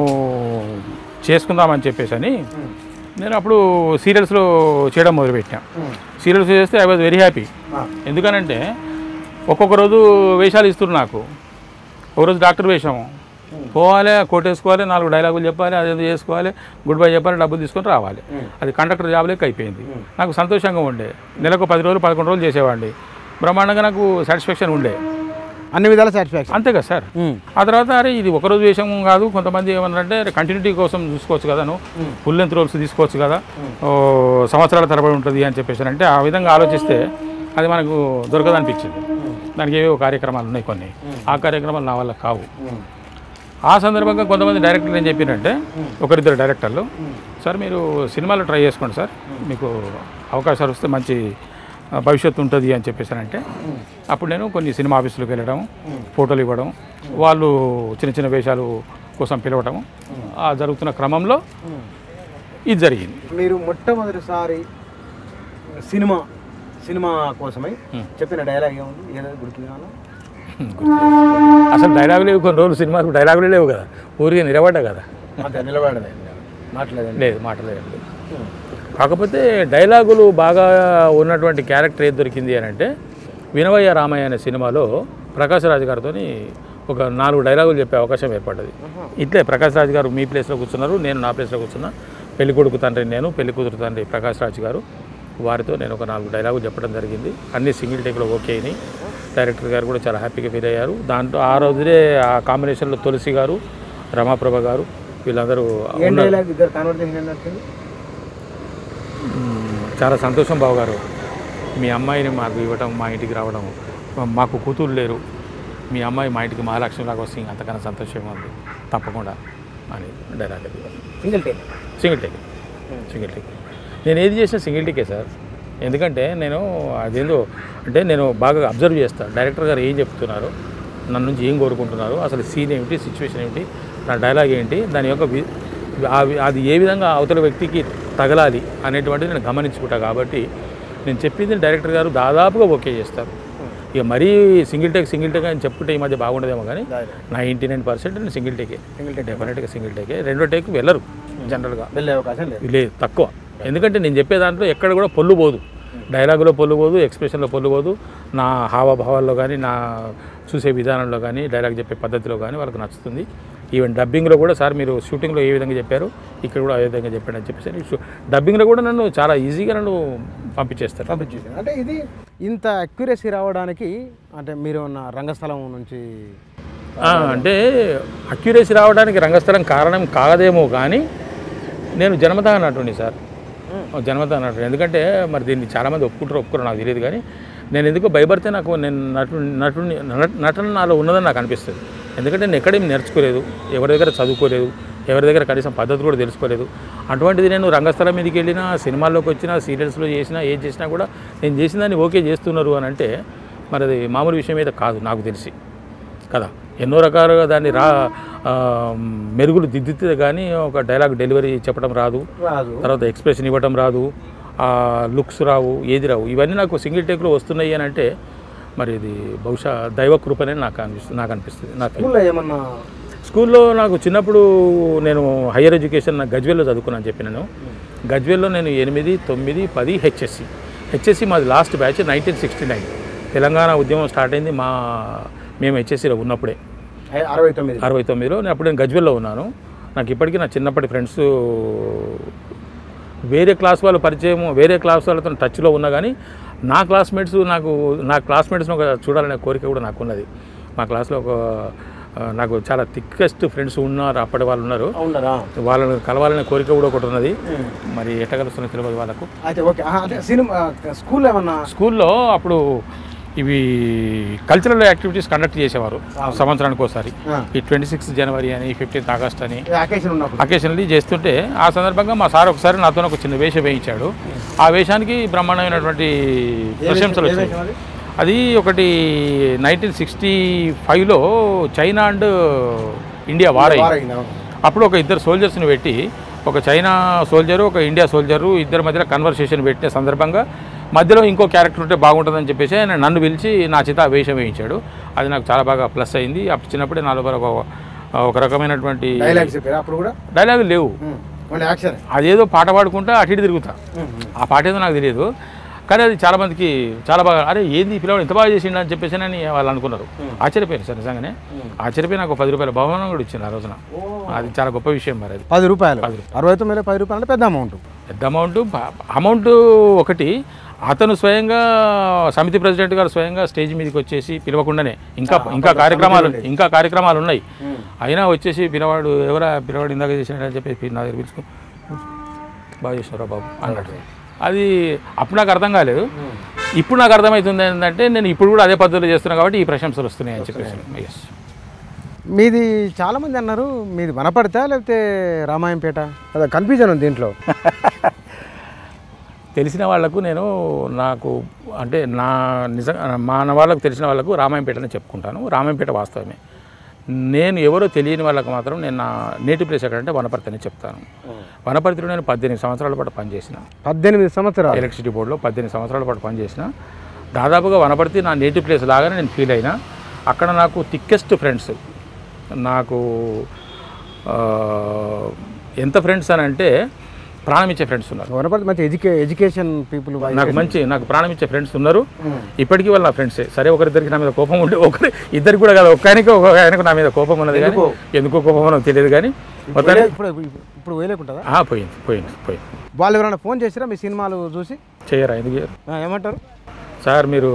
చేసుకుందామని చెప్పేసి అని నేను అప్పుడు సీరియల్స్లో చేయడం మొదలుపెట్టినా సీరియల్స్ చేస్తే ఐ వాజ్ వెరీ హ్యాపీ ఆ. ఎందుకనంటే ఒక్కొక్క రోజు వేషాలు ఇస్తున్నారు నాకు ఒకరోజు డాక్టర్ వేషము పోవాలి కోట్ వేసుకోవాలి నాలుగు డైలాగులు చెప్పాలి అదేదో చేసుకోవాలి గుడ్ బై చెప్పాలి డబ్బులు తీసుకొని రావాలి అది కండక్టర్ జాబ్ లెక్క అయిపోయింది నాకు సంతోషంగా ఉండే నెలకు పది రోజులు పదకొండు రోజులు చేసేవాడిని బ్రహ్మాండంగా నాకు సాటిస్ఫాక్షన్ ఉండే అన్ని విధాల సాటిస్ఫాక్షన్ అంతే కదా సార్ ఆ తర్వాత అరే ఇది ఒక రోజు వేషం కాదు కొంతమంది ఏమన్నారంటే కంటిన్యూటీ కోసం చూసుకోవచ్చు కదా నువ్వు ఫుల్ లెంత్ రోల్స్ తీసుకోవచ్చు కదా ఓ, సంవత్సరాల తరబడి ఉంటుంది అని చెప్పేసి అంటే ఆ విధంగా ఆలోచిస్తే అది మనకు దొరకదు అనిపించింది దానికి ఏవో కార్యక్రమాలు ఉన్నాయి కొన్ని ఆ కార్యక్రమాలు నా వల్ల కావు ఆ సందర్భంగా కొంతమంది డైరెక్టర్లు ఏం చెప్పినంటే ఒకరిద్దరు డైరెక్టర్లు సార్ మీరు సినిమాలో ట్రై చేసుకోండి సార్ మీకు అవకాశాలు వస్తే మంచి ఆ, భవిష్యత్తు ఉంటుంది అని చెప్పేసానంటే అప్పుడు నేను కొన్ని సినిమా ఆఫీసులకు వెళ్ళడం ఫోటోలు ఇవ్వడం వాళ్ళు చిన్న చిన్న వేషాలు కోసం పిలవడం ఆ జరుగుతున్న క్రమంలో ఇది జరిగింది మీరు మొట్టమొదటిసారి సినిమా సినిమా కోసమై చెప్పిన డైలాగ్ ఏముంది ఏదో గుర్తుంది అసలు డైలాగులు లేవు కొన్ని రోజులు సినిమాకు డైలాగులు లేవు కదా ఊరికే నిలబడ్డా కదా అంతే నిలబడలేదు మాట్లాడలేదు లేదు మాటలేదు లేదు కాకపోతే డైలాగులు బాగా ఉన్నటువంటి క్యారెక్టర్ ఏది దొరికింది అని అంటే వినవయ్య రామయ్య అనే సినిమాలో ప్రకాశ్ రాజు గారితో ఒక నాలుగు డైలాగులు చెప్పే అవకాశం ఏర్పడ్డది ఇట్లే ప్రకాష్ రాజ్ గారు మీ ప్లేస్లో కూర్చున్నారు నేను నా ప్లేస్లో కూర్చున్నా పెళ్లి కొడుకు తండ్రి నేను పెళ్లి కూతురు తండ్రి ప్రకాష్ రాజ్ గారు వారితో నేను ఒక నాలుగు డైలాగులు చెప్పడం జరిగింది అన్ని సింగిల్ టేక్లో ఓకే అయినాయి డైరెక్టర్ గారు కూడా చాలా హ్యాపీగా ఫీల్ అయ్యారు దాంట్లో ఆ రోజునే ఆ కాంబినేషన్లో తులసి గారు రమాప్రభ గారు వీళ్ళందరూ ఏం ఉన్నారు. డైలాగ్ ఇద్దరు కాన్వర్సేషన్ ఏంటంటే మ్మ్. చాలా సంతోషం బాబు గారు మీ అమ్మాయిని మాకు ఇవ్వటం మా ఇంటికి రావడం మా- మాకు కూతురు లేరు మీ అమ్మాయి మా ఇంటికి మహాలక్ష్మిలాగా వస్తే ఇంకా అంతకన్నా సంతోషంగా ఉంది తప్పకుండా అని డైలాగ్ అది single take single take single take నేను ఏది చేసినా సింగిల్ టేకే సార్ ఎందుకంటే నేను అదేందో అంటే నేను బాగా అబ్జర్వ్ చేస్తాను డైరెక్టర్ గారు ఏం చెప్తున్నారు నన్ను నుంచి ఏం కోరుకుంటున్నారు అసలు సీన్ ఏమిటి సిచ్యువేషన్ ఏమిటి నా డైలాగ్ ఏంటి దాని యొక్క వి- ఆ వి- అది ఏ విధంగా అవతల వ్యక్తికి తగలాలి అనేటువంటిది నేను గమనించుకుంటా కాబట్టి నేను చెప్పింది డైరెక్టర్ గారు దాదాపుగా ఓకే చేస్తారు ఇక మరీ సింగిల్ టేక్ సింగిల్ టేక్ అని చెప్పుకుంటే ఈ మధ్య బాగుండదేమో కానీ నైంటీ నైన్ పర్సెంట్ నేను సింగిల్ టేకే సింగిల్ టేక్ డెఫినెట్గా సింగిల్ టేకే రెండో టేక్ వెళ్ళరు జనరల్గా వెళ్ళే అవకాశం లేదు లేదు తక్కువ ఎందుకంటే నేను చెప్పే దాంట్లో ఎక్కడ కూడా పొల్లు పోదు డైలాగులో పొల్లు పోదు ఎక్స్ప్రెషన్లో పొల్లు పోదు నా హావభావాల్లో కానీ నా చూసే విధానంలో కానీ డైలాగ్ చెప్పే పద్ధతిలో కానీ వాళ్ళకి నచ్చుతుంది ఈవెన్ డబ్బింగ్లో కూడా సార్ మీరు షూటింగ్లో ఏ విధంగా చెప్పారు ఇక్కడ కూడా అదే విధంగా చెప్పాడు అని చెప్పేసి షూ- డబ్బింగ్లో కూడా నన్ను చాలా ఈజీగా నన్ను పంపించేస్తారు పంపించేసాను అంటే ఇది ఇంత అక్యురసీ రావడానికి అంటే మీరు ఉన్న రంగస్థలం నుంచి ఆ, అంటే అక్యురేసీ రావడానికి రంగస్థలం కారణం కాదేమో కానీ నేను జన్మతా నటుని సార్ జన్మతా నటుడు ఎందుకంటే మరి దీన్ని చాలామంది ఒప్పుకుంటారో ఒప్పుకోరో నాకు తెలియదు కానీ నేను ఎందుకో భయపడితే నాకు నేను నటు నటుని నట- నటన నాలో ఉన్నదని నాకు అనిపిస్తుంది ఎందుకంటే నేను ఎక్కడేం నేర్చుకోలేదు ఎవరి దగ్గర చదువుకోలేదు ఎవరి దగ్గర కనీసం పద్ధతి కూడా తెలుసుకోలేదు అటువంటిది నేను రంగస్థలం మీదకి వెళ్ళినా సినిమాల్లోకి వచ్చినా సీరియల్స్లో చేసినా ఏం చేసినా కూడా నేను చేసిన దాన్ని ఓకే చేస్తున్నారు అని అంటే మరి అది మామూలు విషయం అయితే కాదు నాకు తెలిసి కదా ఎన్నో రకాలుగా దాన్ని రా ఆ, మెరుగులు దిద్దితే కానీ ఒక డైలాగ్ డెలివరీ చెప్పడం రాదు రాదు తర్వాత ఎక్స్ప్రెషన్ ఇవ్వడం రాదు ఆ లుక్స్ రావు ఏది రావు ఇవన్నీ నాకు సింగిల్ టేక్లో వస్తున్నాయి అని అంటే మరి ఇది బహుశా దైవ కృపనే నాకు అనిపిస్తుంది నాకు అనిపిస్తుంది నాకు స్కూల్లో ఏమన్నా స్కూల్లో నాకు చిన్నప్పుడు నేను హయ్యర్ ఎడ్యుకేషన్ నా గజ్వేల్లో చదువుకున్నాను చెప్పినాను గజ్వేల్లో నేను ఎనిమిది తొమ్మిది పది హెచ్ఎస్సి హెచ్ఎస్సి మాది last batch nineteen sixty nine Telangana ఉద్యమం స్టార్ట్ అయింది మా మేము హెచ్ఎస్సిలో ఉన్నప్పుడే ఐ- అరవై తొమ్మిది అరవై తొమ్మిదిలో నేను అప్పుడు నేను గజ్వేల్లో ఉన్నాను నాకు ఇప్పటికీ నా చిన్నప్పటి ఫ్రెండ్స్ వేరే క్లాస్ వాళ్ళు పరిచయం వేరే క్లాస్ వాళ్ళతో టచ్లో ఉన్నా కానీ నా క్లాస్మేట్స్ నాకు నా క్లాస్మేట్స్ని ఒక చూడాలనే కోరిక కూడా నాకు ఉన్నది మా క్లాస్లో ఒక ఆ, నాకు చాలా థిక్కెస్ట్ ఫ్రెండ్స్ ఉన్నారు అప్పటి వాళ్ళు ఉన్నారు ఉండరా వాళ్ళని కలవాలనే కోరిక కూడా ఒకటి ఉన్నది మరి ఎట్ట కలుస్తున్నా తెలియదు వాళ్ళకు అయితే ఓకే ఆహా, అంటే సినిమా స్కూల్లో ఏమన్నా స్కూల్లో అప్పుడు ఇవి కల్చరల్ యాక్టివిటీస్ కండక్ట్ చేసేవారు సంవత్సరానికి ఒకసారి ఆ. ఈ ట్వంటీ సిక్స్త్ జనవరి అని ఫిఫ్టీన్త్ ఆగస్ట్ అని అకేషన్ ఉన్నప్పుడు అకేషనల్లీ చేస్తుంటే ఆ సందర్భంగా మా సార్ ఒకసారి నాతో ఒక చిన్న వేషం వేయించాడు ఆ వేషానికి బ్రహ్మాండమైనటువంటి ప్రశంసలు ఏ వచ్చాయి వేషం అది? అది ఒకటి నైన్టీన్ సిక్స్టీ ఫైవ్లో చైనా అండ్ ఇండియా వార్ అయింది వారైంది, అవును. అప్పుడు ఒక ఇద్దరు సోల్జర్స్ని పెట్టి ఒక చైనా సోల్జరు ఒక ఇండియా సోల్జరు ఇద్దరి మధ్యలో కన్వర్సేషన్ పెట్టిన సందర్భంగా మధ్యలో ఇంకో క్యారెక్టర్ ఉంటే బాగుంటుందని చెప్పేసి ఆయన నన్ను పిలిచి నా చేత ఆ వేషం వేయించాడు అది నాకు చాలా బాగా ప్లస్ అయింది అప్పుడు చిన్నప్పుడే నాలో ఒక ఒక రకమైనటువంటి డైలాగ్స్ చెప్పారు అప్పుడు కూడా డైలాగులు లేవు ఉమ్. మళ్ళీ యాక్షన్ అదేదో పాట పాడుకుంటా అటు ఇటు తిరుగుతా ఆ పాట ఏదో నాకు తెలియదు కానీ అది చాలా మందికి చాలా బాగా అరే ఏంది ఈ పిల్లవాడు ఇంత బాగా చేసిండు అని చెప్పేసి అని వాళ్ళు అనుకున్నారు ఆశ్చర్యపోయారు సార్ నిజంగానే ఆశ్చర్యపోయి నాకు ఒక పది రూపాయల బహుమానం కూడా ఇచ్చింది ఆ రోజున అది చాలా గొప్ప విషయం మరి అది పది రూపాయలు పది అరవై తొమ్మిది పది రూపాయలు అంటే పెద్ద అమౌంట్ పెద్ద అమౌంట్ అమౌంట్ ఒకటి అతను స్వయంగా సమితి ప్రెసిడెంట్ గారు స్వయంగా స్టేజ్ మీదకి వచ్చేసి పిలవకుండానే ఇంకా ఇంకా కార్యక్రమాలు ఇంకా కార్యక్రమాలు ఉన్నాయి అయినా వచ్చేసి పిల్లవాడు ఎవరా పిల్లవాడు ఇందాక చేసినాడు అని చెప్పి నా దగ్గర పిలుచుకో బాగా చేసినారా బాబు అన్నాడు అది అప్పుడు నాకు అర్థం కాలేదు ఇప్పుడు నాకు అర్థమవుతుంది ఏంటంటే నేను ఇప్పుడు కూడా అదే పద్ధతిలో చేస్తున్నాను కాబట్టి ఈ ప్రశంసలు వస్తున్నాయి అని చెప్పేసి ఎస్ మీది చాలా మంది అన్నారు మీది వనపడితే లేకపోతే రామాయంపేట అదే కన్ఫ్యూజన్ ఉంది దీంట్లో తెలిసిన వాళ్లకు నేను నాకు అంటే నా నిజ మా వాళ్ళకు తెలిసిన వాళ్ళకు రామాయంపేటనే చెప్పుకుంటాను రామాయంపేట వాస్తవమే నేను ఎవరో తెలియని వాళ్ళకు మాత్రం నేను నా నేటివ్ ప్లేస్ ఎక్కడంటే వనపర్తి అని చెప్తాను వనపర్తిలో నేను పద్దెనిమిది సంవత్సరాల పాటు పనిచేసిన పద్దెనిమిది సంవత్సరాలు ఎలక్ట్రిసిటీ బోర్డులో పద్దెనిమిది సంవత్సరాల పాటు పనిచేసిన దాదాపుగా వనపర్తి నా నేటివ్ ప్లేస్ లాగానే నేను ఫీల్ అయినా అక్కడ నాకు థిక్కెస్ట్ ఫ్రెండ్స్ నాకు ఆ, ఎంత ఫ్రెండ్స్ అని అంటే ప్రాణం ఇచ్చే ఫ్రెండ్స్ ఉన్నారు వనపర్తి మంచి ఎడ్యుకే ఎడ్యుకేషన్ పీపుల్ నాకు మంచి నాకు ప్రాణం ఇచ్చే ఫ్రెండ్స్ ఉన్నారు ఇప్పటికీ వాళ్ళ నా ఫ్రెండ్సే సరే ఒకరిద్దరికి నా మీద కోపం ఉండే ఒకరి ఇద్దరికి కూడా కాదు ఒక ఆయనకి ఒక ఆయనకు నా మీద కోపం ఉన్నది కానీ ఎందుకో కోపం ఉన్నదో తెలియదు కానీ మొత్తానికి ఇప్పుడు ఇప్పుడు వేయలేకుంటుందా ఆ, పోయింది పోయింది పోయింది వాళ్ళు ఎవరైనా ఫోన్ చేసిరా మీ సినిమాలు చూసి చేయరా ఎందుకు చేయరు ఆ, ఏమంటారు సార్ మీరు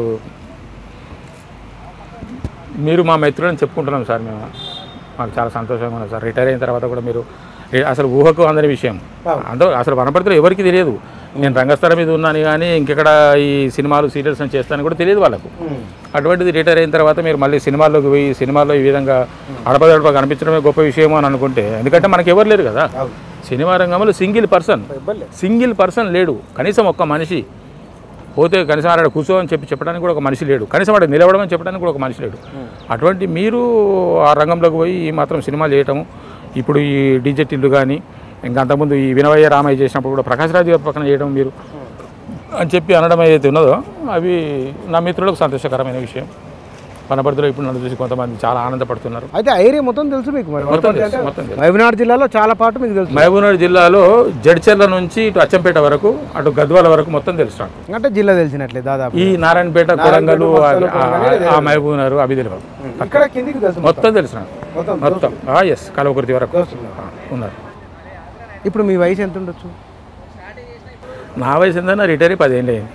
మీరు మా మిత్రులని చెప్పుకుంటున్నాం సార్ మేము మాకు చాలా సంతోషంగా ఉన్నది సార్ రిటైర్ అయిన తర్వాత కూడా మీరు ఏ- అసలు ఊహకు అందని విషయం అందరూ అసలు వనపర్తిలో ఎవరికి తెలియదు నేను రంగస్థలం మీద ఉన్నాను కానీ ఇంకెక్కడ ఈ సినిమాలు సీరియల్స్ అని చేస్తాను కూడా తెలియదు వాళ్ళకు అటువంటిది రిటైర్ అయిన తర్వాత మీరు మళ్ళీ సినిమాల్లోకి పోయి సినిమాల్లో ఈ విధంగా అడపదడప కనిపించడమే గొప్ప విషయం అని అనుకుంటే ఎందుకంటే మనకి ఎవరు లేరు కదా సినిమా రంగంలో సింగిల్ పర్సన్ సింగిల్ పర్సన్ లేడు కనీసం ఒక్క మనిషి పోతే కనీసం ఆడ కూర్చో అని చెప్పి చెప్పడానికి కూడా ఒక మనిషి లేడు కనీసం ఆడ నిలవడం అని చెప్పడానికి కూడా ఒక మనిషి లేడు అటువంటి మీరు ఆ రంగంలోకి పోయి ఈ మాత్రం సినిమాలు చేయటము ఇప్పుడు ఈ డీజే టిల్లు కానీ ఇంకా అంతకుముందు ఈ వినవయ్య రామయ్య చేసినప్పుడు కూడా ప్రకాష్ రాజు గారి పక్కన చేయడం మీరు అని చెప్పి అనడం ఏదైతే ఉన్నదో అవి నా మిత్రులకు సంతోషకరమైన విషయం వనపర్తిలో ఇప్పుడు నన్ను చూసి కొంతమంది చాలా ఆనందపడుతున్నారు అయితే ఆ ఏరియా మొత్తం తెలుసు మీకు మరి మొత్తం తెలుసు మొత్తం తెలుసు మహబూబ్నగర్ జిల్లాలో చాలా పాటు మీకు తెలుసు మహబూబ్నగర్ జిల్లాలో జడ్చెర్ల నుంచి ఇటు అచ్చంపేట వరకు అటు గద్వాల వరకు మొత్తం తెలుసు నాకు అంటే జిల్లా తెలిసినట్లే దాదాపు ఈ నారాయణపేట కొడంగల్ ఆ మహబూబ్నగర్ అవి తెలియదు ఇక్కడ కిందికి తెలుసు మొత్తం తెలిసిన మొత్తం మొత్తం ఎస్ కలవకుర్తి వరకు ఆ, ఉన్నారు ఇప్పుడు మీ వయసు ఎంత ఉండొచ్చు నా వయసు ఏందన్నా రిటైర్ అయ్యి పదేళ్ళు అయింది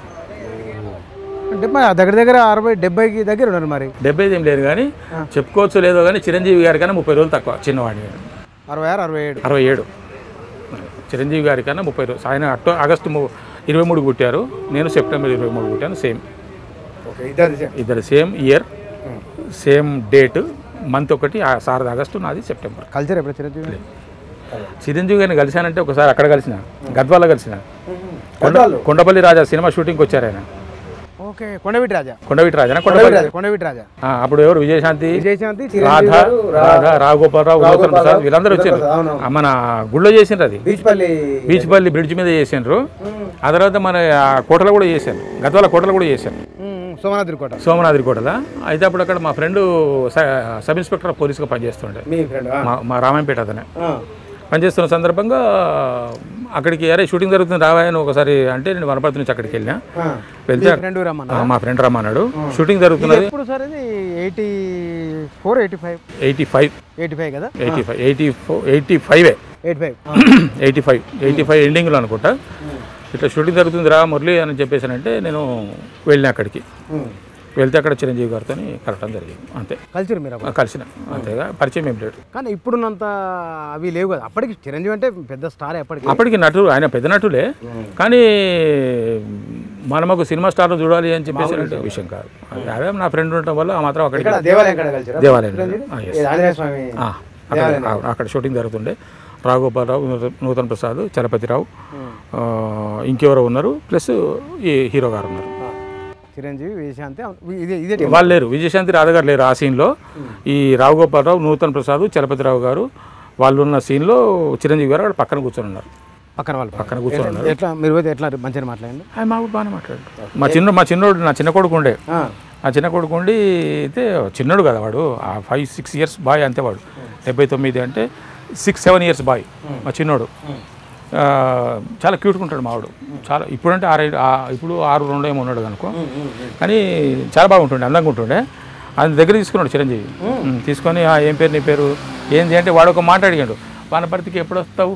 అంటే మరి దగ్గర దగ్గర అరవై డెబ్బైకి దగ్గర ఉన్నారు మరి డెబ్బై ఏం లేదు కానీ చెప్పుకోవచ్చు లేదో కానీ చిరంజీవి గారి కన్నా ముప్పై రోజులు తక్కువ చిన్నవాడిని అరవై ఆరు అరవై ఏడు అరవై ఏడు చిరంజీవి గారి కన్నా ముప్పై రోజులు ఆయన అక్టో ఆగస్టు ము- ఇరవై మూడు పుట్టారు నేను సెప్టెంబర్ ఇరవై మూడు పుట్టాను సేమ్ ఓకే ఇద్దరు ఇద్దరు same year same date month ఒకటి ఆ సారది ఆగస్టు నాది సెప్టెంబర్ కల్చర్ ఎప్పుడు చిరంజీవి చిరంజీవి గారిని కలిశానంటే ఒకసారి అక్కడ కలిసిన గద్వాల కలిసిన కొండ కొండపల్లి రాజా సినిమా షూటింగ్కి వచ్చారు ఆయన ఓకే కొండవీటి రాజా కొండవీటి రాజా కొండవీటి కొండపల్లి రాజా కొండవీటి రాజా ఆ, అప్పుడు ఎవరు విజయశాంతి విజయశాంతి రాధ రాధ రాఘగోపాలరావు గౌతమ్ ప్రసాద్ వీళ్ళందరూ వచ్చారు అవును. ఆ, మన గుళ్ళో చేసిండ్రు అది బీచ్పల్లి బీచ్పల్లి బ్రిడ్జ్ మీద చేసిండ్రు ఆ తర్వాత మన ఆ కోటలో కూడా చేశాను గద్వాల కోటలో కూడా చేశాను సోమనాద్రి కోట సోమనాద్రి కోటలో అయితే అప్పుడు అక్కడ మా ఫ్రెండ్ సబ్ ఇన్స్పెక్టర్ ఆఫ్ పోలీస్గా పనిచేస్తుండే మీ ఫ్రెండ్ మా మా రామాయంపేట అతనే పనిచేస్తున్న సందర్భంగా అక్కడికి అరే షూటింగ్ జరుగుతుంది రావాయని ఒకసారి అంటే నేను వనపర్తి నుంచి అక్కడికి వెళ్ళినా వెళ్తే ఫ్రెండ్ రమ్మన్న ఆ, మా ఫ్రెండ్ రమ్మన్నాడు షూటింగ్ జరుగుతున్నది ఎప్పుడు సార్ ఇది eighty four eighty five eighty five eighty five కదా eighty five eighty four eighty ఫైవే eighty five eighty five eighty five ఎండింగ్లో అనుకుంటా ఇట్లా షూటింగ్ జరుగుతుంది రా మురళి అని చెప్పేసానంటే నేను వెళ్ళిన అక్కడికి వెళ్తే అక్కడ చిరంజీవి గారితో కలవటం జరిగింది అంతే కల్చర్ మీరు అప్పుడు. కలిసిన అంతేగా పరిచయం ఏం లేడు కానీ ఇప్పుడున్నంత అవి లేవు కదా అప్పటికి చిరంజీవి అంటే పెద్ద స్టార్ ఎప్పటికి అప్పటికి నటుడు ఆయన పెద్ద నటులే కానీ మనకు సినిమా స్టార్లు చూడాలి అని చెప్పేసి అంటే విషయం కాదు అది అదే నా ఫ్రెండ్ ఉండటం వల్ల ఆ మాత్రం అక్కడికి దేవాలయం కాడ కలిసారా దేవాలయం ఆ, yes. ఆంజనేయ స్వామి ఆ, అక్కడ ఆ, అక్కడ షూటింగ్ జరుగుతుండే రాఘోపాలరావు నూతన్- నూతన్ ప్రసాద్ చలపతిరావు ఆ, ఇంకెవరో ఉన్నారు ప్లస్ ఈ హీరో గారు ఉన్నారు చిరంజీవి విజయశాంతి అవును, ఇదే ఇదే team. వాళ్ళు లేరు విజయశాంతి రాధ గారు లేరు ఆ సీన్లో ఈ రావుగోపాలరావు నూతన్ ప్రసాద్ చలపతిరావు గారు వాళ్ళు ఉన్న సీన్లో చిరంజీవి గారు అక్కడ పక్కన కూర్చొని ఉన్నారు పక్కన వాళ్ళు పక్కన కూర్చొని ఉన్నారు ఎట్లా మీరు పోతే ఎట్లా మంచిగా మాట్లాడండి ఆయన మా ఊరు బాగానే మాట్లాడు మా చిన్న మా చిన్నోడు నా చిన్న కొడుకు ఉండే ఆ చిన్న కొడుకు ఉండి అయితే చిన్నోడు కదా వాడు ఆ ఫైవ్ సిక్స్ ఇయర్స్ బాయ్ అంతే వాడు డెబ్బై తొమ్మిది అంటే సిక్స్ సెవెన్ ఇయర్స్ బాయ్ మా చిన్నోడు ఆ, చాలా క్యూట్గా ఉంటాడు మావాడు చాలా ఇప్పుడంటే ఆరు ఆ- ఇప్పుడు ఆరు రెండు ఏమో ఉన్నాడు అనుకో కానీ చాలా బాగుంటుండే అందంగా ఉంటుండే ఆయన దగ్గర తీసుకున్నాడు చిరంజీవి ఉమ్, తీసుకొని "ఆ, ఏం పేరు నీ పేరు ఏంది అంటే వాడు ఒక మాట అడిగాడు వనపర్తికి ఎప్పుడు వస్తావు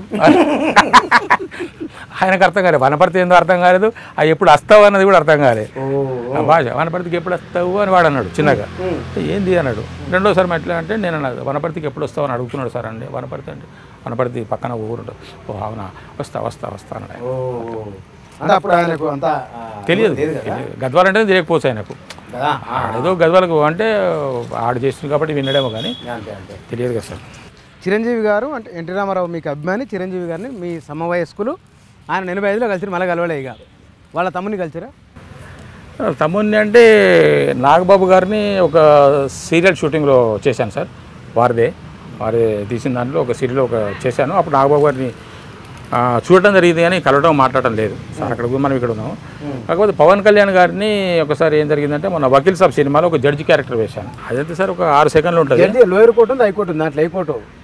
ఆయనకు అర్థం కాలేదు వనపర్తి ఏందో అర్థం కాలేదు ఆ ఎప్పుడు వస్తావు అన్నది కూడా అర్థం కాలేదు ఆ భాష వనపర్తికి ఎప్పుడు వస్తావు అని వాడు అన్నాడు చిన్నగా ఏంది అన్నాడు రెండోసారి ఎట్లా అంటే నేను అన్నది వనపర్తికి ఎప్పుడు వస్తావు అని అడుగుతున్నాడు సార్ అండి వనపర్తి అంటే వనపర్తి పక్కన ఊరు ఉంటుంది ఓ అవునా వస్తా వస్తా వస్తా అన్నాడు ఆయన. అంటే అప్పుడు ఆయనకు అంత తెలియదు తెలియదు. గద్వాల అంటే తెలియకపోవచ్చు ఆయనకు కదా ఆడేదో గద్వాలకు అంటే ఆడు చేస్తుంది కాబట్టి వినడేమో కానీ అంతే అంతే తెలియదు కదా సార్ చిరంజీవి గారు అంటే ఎన్టీ రామారావు మీకు అభిమాని చిరంజీవి గారిని మీ సమవయస్కులు ఆయన ఎనభై ఐదులో కలిసి మళ్ళీ కలవలే ఇక వాళ్ళ తమ్ముని కలిసిరా తమ్ముడిని అంటే నాగబాబు గారిని ఒక సీరియల్ షూటింగ్లో చేశాను సార్ వారిదే వారి తీసిన దాంట్లో ఒక సీరియల్ ఒక చేశాను అప్పుడు నాగబాబు గారిని ఆ, చూడటం జరిగింది కానీ కలవడం మాట్లాడటం లేదు సార్ అక్కడ మనం ఇక్కడ ఉన్నాం కాకపోతే పవన్ కళ్యాణ్ గారిని ఒకసారి ఏం జరిగిందంటే మన వకీల్ సాబ్ సినిమాలో ఒక జడ్జి క్యారెక్టర్ వేశాను అదైతే సార్ ఒక ఆరు సెకండ్లు ఉంటుంది జడ్జి లోయర్ కోర్టు ఉంది హైకోర్టు ఉంది దాంట్లో హైకోర్టు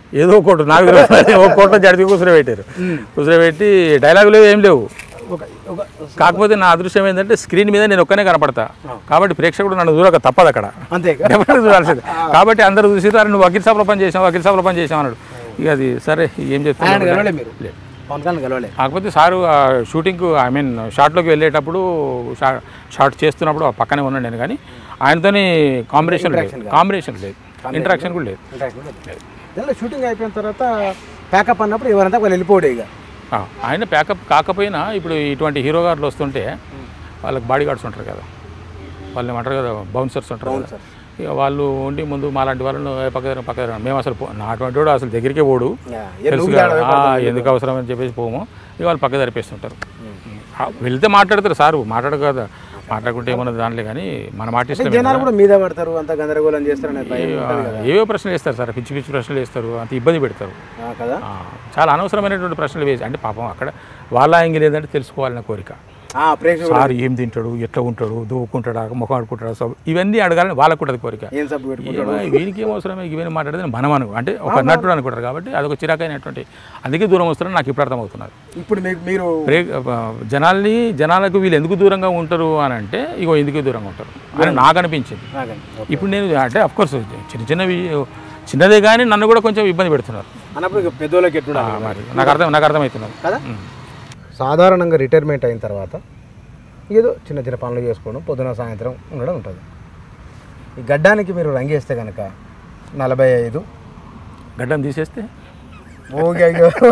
ఏదో ఒకటి నాకు తెలియదు. ఒక కోట జడిచి కూర్చోబెట్టారు కూర్చోబెట్టి డైలాగులు ఏం లేవు ఒక ఒక కాకపోతే నా అదృష్టం ఏంటంటే స్క్రీన్ మీద నేను ఒక్కనే కనపడతా కాబట్టి ప్రేక్షకుడు నన్ను చూడక తప్పదు అక్కడ అంతే డెఫినెట్ చూడాల్సింది కాబట్టి అందరూ చూసి "అరే, నువ్వు వకీల్ సాబ్లో పని చేసావు వకీల్ సాబ్లో పని చేసావు అన్నాడు ఇక అది సరే ఏం ఆయన చెప్తాను గెలవలే మీరు పవన్ కళ్యాణ్ గెలవలే కాకపోతే సారు ఆ షూటింగ్కు ఐ మీన్ షార్ట్లోకి వెళ్ళేటప్పుడు షా షార్ట్ చేస్తున్నప్పుడు ఆ పక్కనే ఉన్నాను నేను కానీ ఆయనతోని కాంబినేషన్ లేదు కాంబినేషన్ లేదు ఇంటరాక్షన్ కూడా లేదు దానిలో షూటింగ్ అయిపోయిన తర్వాత ప్యాకప్ అన్నప్పుడు ఎవరంతా వాళ్ళు వెళ్ళిపోవడే ఇక ఆ, ఆయన ప్యాకప్ కాకపోయినా ఇప్పుడు ఇటువంటి హీరో గారులు వస్తుంటే వాళ్ళకి బాడీ గార్డ్స్ ఉంటారు కదా వాళ్ళు ఏమంటారు కదా బౌన్సర్స్ ఉంటారు కదా ఇక వాళ్ళు ఉండి ముందు మాలాంటి వాళ్ళను "ఏ, పక్క దగ్గర పక్క దగ్గర మేము అసలు పో- నా అటువంటి వాడు అసలు దగ్గరికే పోడు తెలుసు కదా, ఆ, ఎందుకు అవసరం అని చెప్పేసి పోము ఇక వాళ్ళు పక్క జరిపేస్తుంటారు ఆ, వెళ్తే మాట్లాడతారు సారు మాట్లాడదు కదా మాట్లాడుకుంటే ఏమన్నది దానిలే కానీ మన మాట ఇష్టమే జనాలు కూడా మీద పడతారు అంత గందరగోళం చేస్తారనే భయం ఉంటుంది కదా. ఏవో ప్రశ్నలు వేస్తారు సార్ పిచ్చి పిచ్చి ప్రశ్నలు వేస్తారు అంత ఇబ్బంది పెడతారు ఆ, కదా ఆ, చాలా అనవసరమైనటువంటి ప్రశ్నలు వేసి అంటే పాపం అక్కడ వాళ్ళ యాంగిల్ ఏంటంటే తెలుసుకోవాలన్న కోరిక ఆ, ప్రేక్షకులు సార్ ఏం తింటాడు ఎట్లా ఉంటాడు దూకుంటాడా ముఖం ఆడుకుంటాడా సో ఇవన్నీ అడగాలని వాళ్ళకు ఉంటుంది కోరిక ఏం సబ్బు పెట్టుకుంటారు ఏమో, వీనికి ఏం అవసరమే ఇవన్నీ మాట్లాడితే మనం అను అంటే ఒక నటుడు అనుకుంటారు కాబట్టి అదొక చిరాకైనటువంటి అందుకే దూరం వస్తారని నాకు ఇప్పుడు అర్థమవుతున్నారు ఇప్పుడు మీకు మీరు ప్రే ఆ, జనాల్ని జనాలకు వీళ్ళు ఎందుకు దూరంగా ఉంటారు అని అంటే ఇగో ఎందుకు దూరంగా ఉంటారు అని నాకు అనిపించింది నాగండి. ఇప్పుడు నేను అంటే అఫ్కోర్స్ చిన్న చిన్నవి చిన్నదే కానీ నన్ను కూడా కొంచెం ఇబ్బంది పెడుతున్నారు అన్నప్పుడు ఇక పెద్దోళ్ళకి ఎట్లా ఆ, మరి నాకు అర్థం నాకు అర్థమవుతున్నారు కదా ఉం. సాధారణంగా రిటైర్మెంట్ అయిన తర్వాత ఏదో చిన్న చిన్న పనులు చేసుకోవడం పొద్దున సాయంత్రం ఉండడం ఉంటుంది ఈ గడ్డానికి మీరు రంగేస్తే కనుక నలభై ఐదు గడ్డం తీసేస్తే ఓకే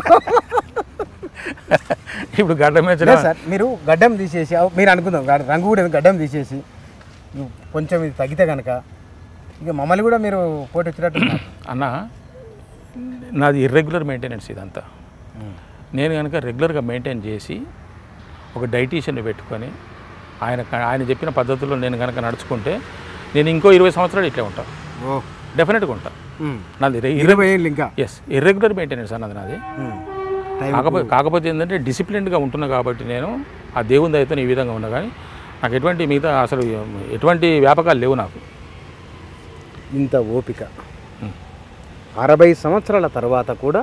ఇప్పుడు గడ్డం వేసిన లేదు సార్ మీరు గడ్డం తీసేసి అవ్ మీరు అనుకుందాం గడ్- రంగు కూడా ఎందుకు గడ్డం తీసేసి ఇవి కొంచెం ఇది తగ్గితే కనుక ఇక మమ్మల్ని కూడా మీరు పోటీ వచ్చినట్టు ఉన్నారు. అన్న నాది ఇర్రెగ్యులర్ మెయింటెనెన్స్ ఇదంతా నేను కనుక రెగ్యులర్గా మెయింటైన్ చేసి ఒక డైటీషియన్ని పెట్టుకొని ఆయన ఆయన చెప్పిన పద్ధతుల్లో నేను కనుక నడుచుకుంటే నేను ఇంకో ఇరవై సంవత్సరాలు ఇట్లే ఉంటాను ఓ డెఫినెట్గా ఉంటా ఉమ్. నాది ఇరవై ఏళ్ళు ఇంకా ఎస్ ఇర్రెగ్యులర్ మెయింటెనెన్స్ అన్నది నాది ఉమ్. టైం కాకపోతే కాకపోతే ఏంటంటే డిసిప్లిన్డ్గా ఉంటున్నా కాబట్టి నేను ఆ దేవుని దయతో ఈ విధంగా ఉన్నా కానీ నాకు ఎటువంటి మిగతా అసలు ఎటువంటి వ్యాపకాలు లేవు నాకు ఇంత ఓపిక అరవై సంవత్సరాల తర్వాత కూడా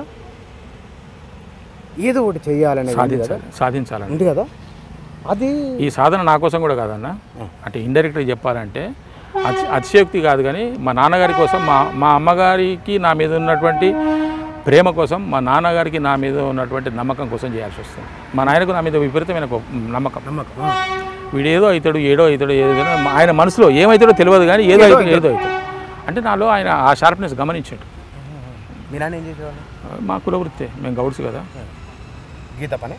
ఏదో ఒకటి చేయాలనేది ఉంది కదా సాధించాలి సాధించాలని ఉంది కదా అది ఈ సాధన నా కోసం కూడా కాదన్న అంటే ఇండైరెక్ట్గా చెప్పాలంటే అతి అతిశయోక్తి కాదు కానీ మా నాన్నగారి కోసం మా మా అమ్మగారికి నా మీద ఉన్నటువంటి ప్రేమ కోసం మా నాన్నగారికి నా మీద ఉన్నటువంటి నమ్మకం కోసం చేయాల్సి వస్తుంది మా నాయనకు నా మీద విపరీతమైన గొప్ప నమ్మకం నమ్మకం వీడు ఏదో అవుతాడు ఏడో అవుతాడు ఏదో అవుతాడు. ఆయన మనసులో ఏమవుతాడో తెలియదు కానీ ఏదో అవుతాడు ఏదో అవుతాడు అంటే నాలో ఆయన ఆ షార్ప్నెస్ గమనించాడు మీరు ఆయన ఏం చేసేవాళ్ళు మా కుల వృత్తే మేము గౌడ్స్ కదా గీత పని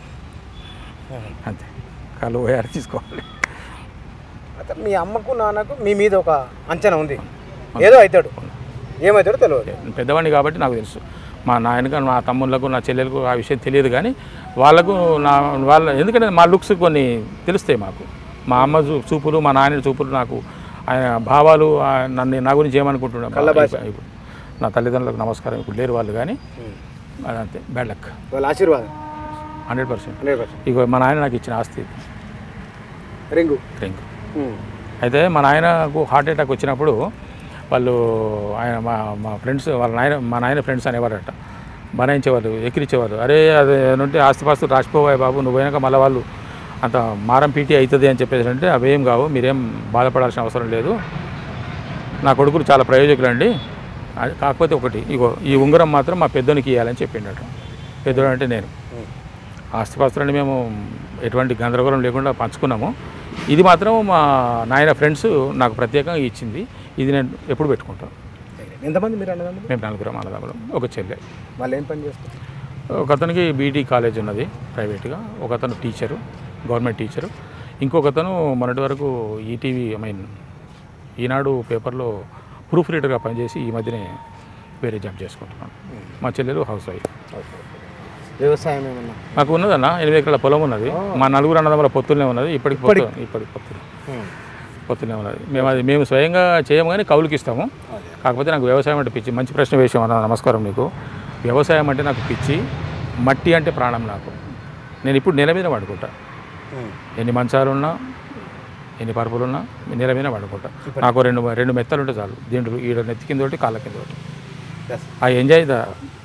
అంతే కాలు పోయారు తీసుకోవాలి అయితే మీ అమ్మకు నాన్నకు మీ మీద ఒక అంచనా ఉంది ఏదో అవుతాడు ఏమవుతాడో తెలియదు పెద్దవాడిని కాబట్టి నాకు తెలుసు మా నాయనకు మా తమ్ముళ్ళకు నా చెల్లెలకు ఆ విషయం తెలియదు కానీ వాళ్ళకు నా వాళ్ళ ఎందుకంటే మా లుక్స్ కొన్ని తెలుస్తాయి మాకు మా అమ్మ చూ చూపులు మా నాయన చూపులు నాకు ఆయన భావాలు ఆ నన్ను నా గురించి ఏమనుకుంటున్నాను ఇప్పుడు నా తల్లిదండ్రులకు నమస్కారం ఇప్పుడు లేరు వాళ్ళు కానీ అదంతే బ్యాడ్ లక్ వాళ్ళ ఆశీర్వాదం హండ్రెడ్ పర్సెంట్ హండ్రెడ్ పర్సెంట్ ఇక మా నాయన నాకు ఇచ్చిన ఆస్తి ఇది. రింగు డ్రింక్ అయితే మా నాయనకు హార్ట్ అటాక్ వచ్చినప్పుడు వాళ్ళు ఆయన మా మా ఫ్రెండ్స్ వాళ్ళ నాయన మా నాయన ఫ్రెండ్స్ అనేవారట బనాయించేవారు ఎక్కిరించేవారు అరే అదే నుండి ఆస్తిపాస్తులు రాసిపోవాయి బాబు నువ్వు పోయినాక మళ్ళీ వాళ్ళు అంత మారం పీటీ అవుతుంది అని చెప్పేసి అంటే అవేం కావు మీరేం బాధపడాల్సిన అవసరం లేదు నా కొడుకులు చాలా ప్రయోజకులండి అది కాకపోతే ఒకటి ఇగో ఈ ఉంగరం మాత్రం మా పెద్దోనికి ఇవ్వాలని చెప్పిండట పెద్దోడు అంటే నేను ఆస్తిపాస్తులని మేము ఎటువంటి గందరగోళం లేకుండా పంచుకున్నాము ఇది మాత్రం మా నాయన ఫ్రెండ్స్ నాకు ప్రత్యేకంగా ఇచ్చింది ఇది నేను ఎప్పుడు పెట్టుకుంటాను ఎంతమంది మీరు అన్నదమ్ములు మేము నలుగురం అన్నదమ్ములం ఒక చెల్లె వాళ్ళు ఏం పని చేస్తారు ఒక అతనికి బీటీ కాలేజ్ ఉన్నది ప్రైవేట్గా ఒక అతను టీచరు గవర్నమెంట్ టీచరు ఇంకొక అతను మొన్నటి వరకు ఈటీవీ ఐ మీన్ ఈనాడు పేపర్లో ప్రూఫ్ రీడర్గా పనిచేసి ఈ మధ్యనే వేరే జాబ్ చేసుకుంటున్నాను మా చెల్లెలు హౌస్ వైఫ్ వ్యవసాయం ఏమన్నా మాకు ఉన్నదన్న ఎనిమిది ఎకరాల పొలం ఉన్నది మా నలుగురు అన్నదమ్ముల పొత్తులనే ఉన్నది ఇప్పటికి పొత్తు ఇప్పటికి పొత్తులు పొత్తులనే ఉన్నది మేము అది మేము స్వయంగా చేయము కానీ కౌలుకి ఇస్తాము కాకపోతే నాకు వ్యవసాయం అంటే పిచ్చి మంచి ప్రశ్న వేసాం అన్న నమస్కారం నీకు వ్యవసాయం అంటే నాకు పిచ్చి మట్టి అంటే ప్రాణం నాకు నేను ఇప్పుడు నేల మీద పడుకుంటా ఎన్ని మంచాలున్నా ఎన్ని పరుపులున్నా నేల మీద పడుకుంటా నాకు రెండు రెండు మెత్తలు ఉంటే చాలు దీంట్లో ఈడ నెత్తి కింద ఒకటి కాళ్ళ కింద ఒకటి Yes. I enjoy the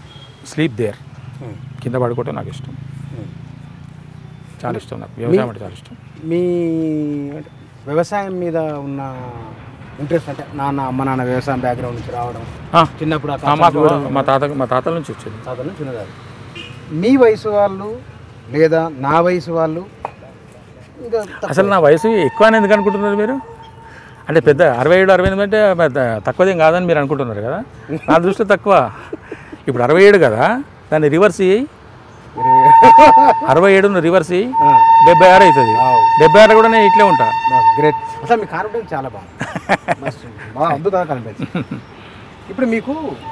sleep there కింద పడుకోవటం నాకు ఇష్టం చాలా ఇష్టం నాకు వ్యవసాయం అంటే చాలా ఇష్టం మీ అంటే వ్యవసాయం మీద ఉన్న ఇంట్రెస్ట్ అంటే నాన్న అమ్మ నాన్న వ్యవసాయం బ్యాక్గ్రౌండ్ నుంచి రావడం ఆ, చిన్నప్పుడు ఆ ఆ, కష్టాలు మాకు చూడడం, మా తాత మా తాతల నుంచి వచ్చింది తాతలు చిన్నదారు మీ వయసు వాళ్ళు లేదా నా వయసు వాళ్ళు ఇంకా తక్కువ. అసలు నా వయసు ఎక్కువ అని ఎందుకు అనుకుంటున్నారు మీరు అంటే పెద్ద అరవై ఏడు అరవై ఎనిమిది అంటే పెద్ద తక్కువదేం కాదని మీరు అనుకుంటున్నారు కదా నా దృష్టిలో తక్కువ ఇప్పుడు అరవై ఏడు కదా దాన్ని రివర్స్ చేయి అరవై ఏడును రివర్స్ చేయి ఆ, డెబ్బై ఆరు అవుతుంది వావ్. డెబ్బై ఆరు కూడా నేను ఇట్లే ఉంటా గ్రేట్ అసలు మీ కాన్ఫిడెన్స్ చాలా బాగుంది మస్తు. బాగా అద్భుతంగా కనిపించింది ఇప్పుడు మీకు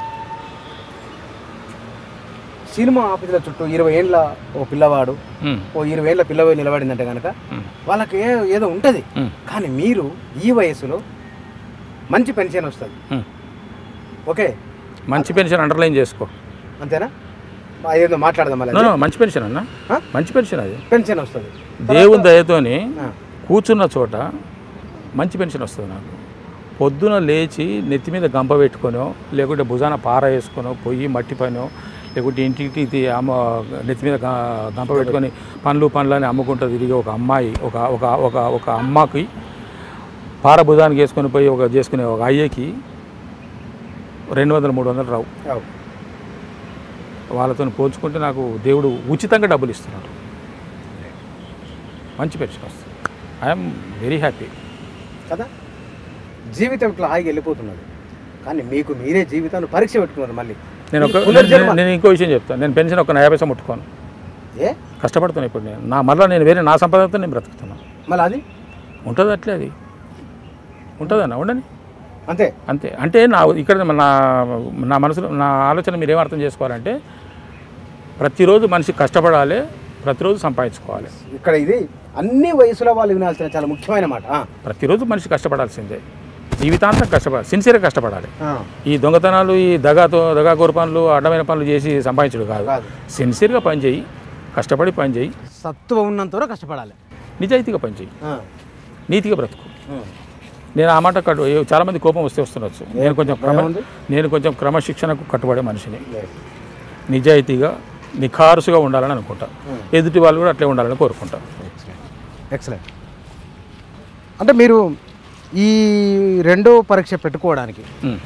సినిమా ఆఫీసుల చుట్టూ ఇరవై ఏళ్ళ ఓ పిల్లవాడు ఉమ్, ఓ ఇరవై ఏళ్ళ పిల్లవాడు నిలబడిందంటే కనుక ఉమ్, వాళ్ళకి ఏ ఏదో ఉంటుంది ఉమ్, కానీ మీరు ఈ వయసులో మంచి పెన్షన్ వస్తుంది ఉమ్. ఓకే మంచి పెన్షన్ అండర్లైన్ చేసుకో అంతేనా అదేదో మాట్లాడదాం మళ్ళీ No, no, మంచి పెన్షన్ అన్న ఆ? మంచి పెన్షన్ అది పెన్షన్ వస్తుంది దేవుని దయతోని ఆ, కూర్చున్న చోట మంచి పెన్షన్ వస్తుంది నాకు పొద్దున లేచి నెత్తి మీద గంప పెట్టుకొనో లేకుంటే భుజాన పార వేసుకొనో పొయ్యి మట్టి పనో లేకుంటే ఇంటికి ఇది అమ్మ నెత్తి మీద గ- గంప పెట్టుకొని పండ్లు పండ్లు అని అమ్ముకుంటుంది తిరిగి ఒక అమ్మాయి ఒక ఒక ఒక ఒక అమ్మకి పార భుజానికి వేసుకొని పోయి ఒక చేసుకునే ఒక అయ్యకి రెండు వందలు మూడు వందలు రావు అవు. వాళ్ళతో పోల్చుకుంటే నాకు దేవుడు ఉచితంగా డబ్బులు ఇస్తున్నాడు మంచి పెన్షన్ వస్తుంది ఐఎమ్ వెరీ హ్యాపీ కదా జీవితం ఇట్లా హాయిగా వెళ్ళిపోతున్నది కానీ మీకు మీరే జీవితాన్ని పరీక్ష పెట్టుకున్నారు మళ్ళీ నేను ఒక పునర్జన్మ. నేను- నేను ఇంకో విషయం చెప్తాను నేను పెన్షన్ ఒక నయా పైసా ముట్టుకోను ఏ కష్టపడుతున్నాను ఇప్పుడు నేను నా మళ్ళీ నేను వేరే నా సంపాదనతో నేను బ్రతుకుతున్నాను మళ్ళీ అది ఉంటుంది అట్లే అది ఉంటుందన్న ఉండని అంతే అంతే అంటే నా ఇక్కడ నా నా మనసులో నా ఆలోచన మీరు ఏం అర్థం చేసుకోవాలంటే ప్రతిరోజు మనిషి కష్టపడాలి ప్రతిరోజు సంపాదించుకోవాలి ఇక్కడ ఇది అన్ని వయసుల వాళ్ళు వినాల్సిన చాలా ముఖ్యమైన మాట ఆ, ప్రతిరోజు మనిషి కష్టపడాల్సిందే జీవితాంతం కష్టపడాలి సిన్సియర్గా కష్టపడాలి ఆ, ఈ దొంగతనాలు ఈ దగాతో దగాకోరు పనులు అడ్డమైన పనులు చేసి సంపాదించడు కాదు కాదు సిన్సియర్గా పని చేయి కష్టపడి పని చేయి సత్తువ ఉన్నంత వరకు కష్టపడాలి నిజాయితీగా పని చేయి ఆ, నీతిగా బ్రతుకు ఆ. నేను ఆ మాట కట్టు ఏ- చాలామంది కోపం వస్తే వస్తుండొచ్చు నేను కొంచెం క్రమ ఏముంది? నేను కొంచెం క్రమశిక్షణకు కట్టుబడే మనిషిని నిజాయితీగా నిఖారుసుగా ఉండాలని అనుకుంటా ఎదుటి వాళ్ళు కూడా అట్లే ఉండాలని కోరుకుంటా ఎక్సలెంట్ అంటే మీరు ఈ రెండో పరీక్ష పెట్టుకోవడానికి ఉమ్,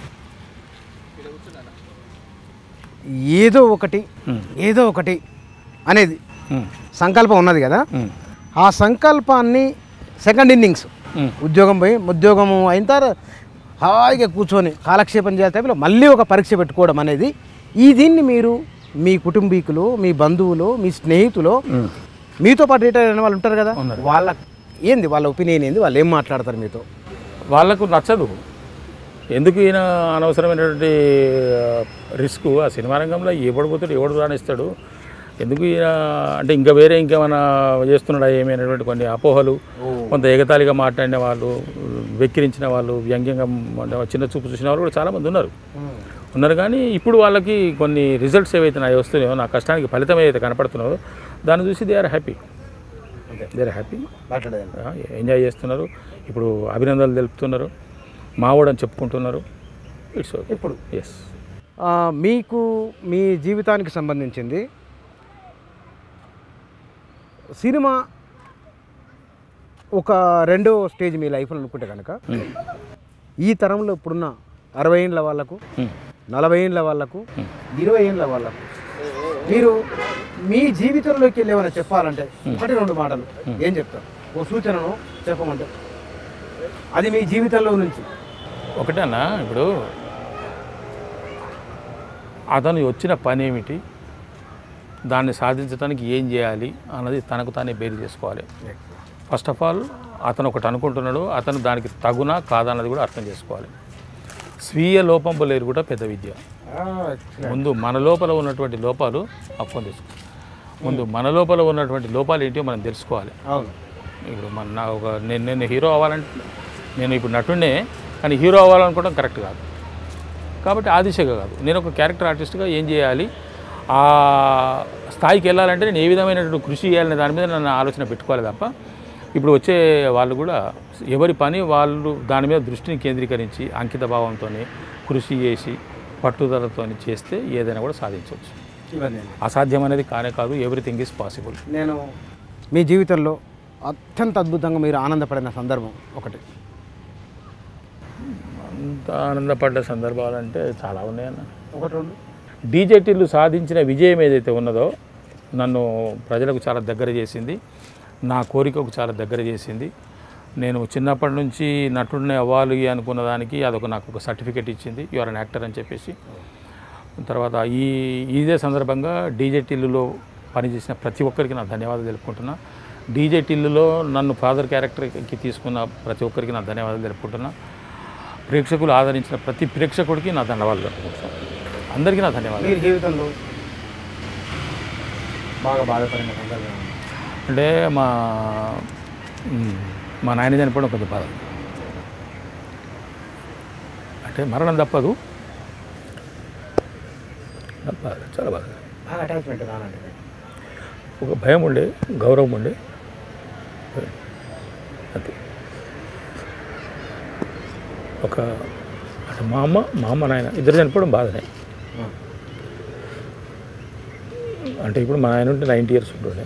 ఏదో ఒకటి ఉమ్, ఏదో ఒకటి అనేది ఉమ్, సంకల్పం ఉన్నది కదా ఉమ్, ఆ సంకల్పాన్ని సెకండ్ ఇన్నింగ్స్ ఉమ్. ఉద్యోగం పోయి ఉద్యోగం అయిన తర్వాత హాయిగా కూర్చొని కాలక్షేపం చేసే టైంలో మళ్ళీ ఒక పరీక్ష పెట్టుకోవడం అనేది ఈ దీన్ని మీరు మీ కుటుంబీకులు మీ బంధువులు మీ స్నేహితులు మీతో పాటు రిటైర్ అయిన వాళ్ళు ఉంటారు కదా ఉన్నారు. వాళ్ళ ఏంది వాళ్ళ ఒపీనియన్ ఏంది వాళ్ళు ఏం మాట్లాడతారు మీతో వాళ్ళకు నచ్చదు ఎందుకు ఈయన అనవసరమైనటువంటి రిస్క్ ఆ సినిమా రంగంలో ఎవడు పోతాడు ఎవడు రాణిస్తాడు ఎందుకు ఈయన అంటే ఇంకా వేరే ఇంకేమైనా చేస్తున్నాడా ఏమైనటువంటి కొన్ని అపోహలు కొంత ఎగతాళిగా మాట్లాడిన వాళ్ళు వెక్కిరించిన వాళ్ళు వ్యంగ్యంగా అంటే చిన్న చూపు చూసిన వాళ్ళు కూడా చాలామంది ఉన్నారు ఉన్నారు కానీ ఇప్పుడు వాళ్ళకి కొన్ని రిజల్ట్స్ ఏవైతే నా వస్తున్నాయో నా కష్టానికి ఫలితం ఏదైతే కనపడుతున్నాయో దాన్ని చూసి they are happy they are happy మాట్లాడేది ఎంజాయ్ చేస్తున్నారు ఇప్పుడు అభినందనలు తెలుపుతున్నారు మావోడని చెప్పుకుంటున్నారు ఇట్స్ ఓకే ఇప్పుడు ఎస్ మీకు మీ జీవితానికి సంబంధించింది సినిమా ఒక రెండో స్టేజ్ మీ లైఫ్లో అనుకుంటే కనుక ఈ తరంలో ఇప్పుడున్న అరవై ఏళ్ళ వాళ్ళకు నలభై ఏళ్ళ వాళ్ళకు ఇరవై ఏళ్ళ వాళ్ళకు మీరు మీ జీవితంలోకి వెళ్ళి ఏమైనా చెప్పాలంటే ఒకటి రెండు మాటలు ఏం చెప్తారు ఓ సూచనను చెప్పమంటే అది మీ జీవితంలో నుంచి ఒకటేనా ఇప్పుడు అతను వచ్చిన పని ఏమిటి దాన్ని సాధించడానికి ఏం చేయాలి అన్నది తనకు తానే బేరు చేసుకోవాలి ఫస్ట్ ఆఫ్ ఆల్ అతను ఒకటి అనుకుంటున్నాడు అతను దానికి తగునా కాదా అన్నది కూడా అర్థం చేసుకోవాలి స్వీయ లోపం లేరు కూడా పెద్ద విద్య ముందు మన లోపల ఉన్నటువంటి లోపాలు అప్పం తీసుకో ముందు మన లోపల ఉన్నటువంటి లోపాలు ఏంటో మనం తెలుసుకోవాలి అవును ఇప్పుడు మన నా ఒక నేను నేను హీరో అవ్వాలంటే నేను ఇప్పుడు నటుండే కానీ హీరో అవ్వాలనుకోవడం కరెక్ట్ కాదు కాబట్టి ఆ దిశగా కాదు నేను ఒక క్యారెక్టర్ ఆర్టిస్ట్గా ఏం చేయాలి ఆ స్థాయికి వెళ్ళాలంటే నేను ఏ విధమైనటువంటి కృషి చేయాలనే దాని మీద నన్ను ఆలోచన పెట్టుకోవాలి తప్ప ఇప్పుడు వచ్చే వాళ్ళు కూడా ఎవరి పని వాళ్ళు దాని మీద దృష్టిని కేంద్రీకరించి అంకిత భావంతో కృషి చేసి పట్టుదలతో చేస్తే ఏదైనా కూడా సాధించవచ్చు ఇవన్నీ అసాధ్యం అనేది కానే కాదు ఎవ్రీథింగ్ ఈజ్ పాసిబుల్ నేను మీ జీవితంలో అత్యంత అద్భుతంగా మీరు ఆనందపడిన సందర్భం ఒకటి అంత ఆనందపడ్డ సందర్భాలు అంటే చాలా ఉన్నాయన్న ఒకటి రెండు డీజేటీలు సాధించిన విజయం ఏదైతే ఉన్నదో నన్ను ప్రజలకు చాలా దగ్గర చేసింది నా కోరికకు చాలా దగ్గర చేసింది నేను చిన్నప్పటి నుంచి నటుడిని అవ్వాలి అనుకున్న దానికి అదొక నాకు ఒక సర్టిఫికేట్ ఇచ్చింది యు ఆర్ అన్ యాక్టర్ అని చెప్పేసి తర్వాత ఈ ఇదే సందర్భంగా డీజే టిల్లులో పనిచేసిన ప్రతి ఒక్కరికి నా ధన్యవాదాలు తెలుపుకుంటున్నా డీజే టిల్లులో నన్ను ఫాదర్ క్యారెక్టర్కి తీసుకున్న ప్రతి ఒక్కరికి నా ధన్యవాదాలు తెలుపుకుంటున్నా ప్రేక్షకులు ఆదరించిన ప్రతి ప్రేక్షకుడికి నా ధన్యవాదాలు తెలుపుకుంటున్నాను అందరికీ నా ధన్యవాదాలు మీ జీవితంలో బాగా బాధపడిన సందర్భం ఏమన్నా? అంటే మా మ్, మా నాయన చనిపోవడం కొంచెం బాధ అంటే మరణం తప్పదు బాధ చాలా బాధ బాగా అటాచ్మెంట్ నానండి ఒక భయం ఉండే గౌరవం ఉండే అంతే ఒక అంటే మా అమ్మ మా అమ్మ నాయన ఇద్దరు చనిపోవడం బాధనే అంటే ఇప్పుడు మా ఆయన ఉంటే నైంటీ ఇయర్స్ ఉంటుండే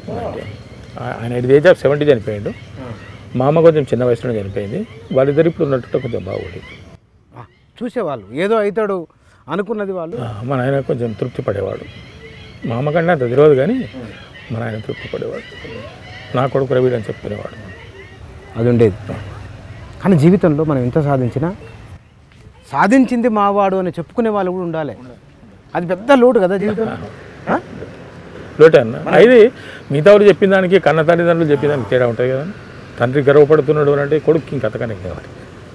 ఆ- ఆయన ఎట్ ఏజ్ ఆఫ్ సెవెంటీ చనిపోయాడు మా అమ్మ కొంచెం చిన్న వయసులో చనిపోయింది వాళ్ళిద్దరు ఇప్పుడు ఉన్నట్టు కొంచెం బాగుండేది చూసేవాళ్ళు ఏదో అవుతాడు అనుకున్నది వాళ్ళు ఆ, మా నాయన కొంచెం తృప్తి పడేవాడు మా అమ్మ కంటే అంత తెలియదు కానీ మా నాయన తృప్తి పడేవాడు నా కొడుకు రవిడు అని చెప్పుకునేవాడు అది ఉండేది కానీ జీవితంలో మనం ఎంత సాధించినా సాధించింది మావాడు అని చెప్పుకునే వాళ్ళు కూడా ఉండాలి అది పెద్ద లోటు కదా జీవితం ఆ? లోటే అన్న ఇది మిగతా వాళ్ళు చెప్పిన దానికి కన్న తల్లిదండ్రులు చెప్పిన దానికి తేడా ఉంటుంది కదా తండ్రి గర్వపడుతున్నాడు అని అంటే కొడుకు ఇంకంతకనే కావాలి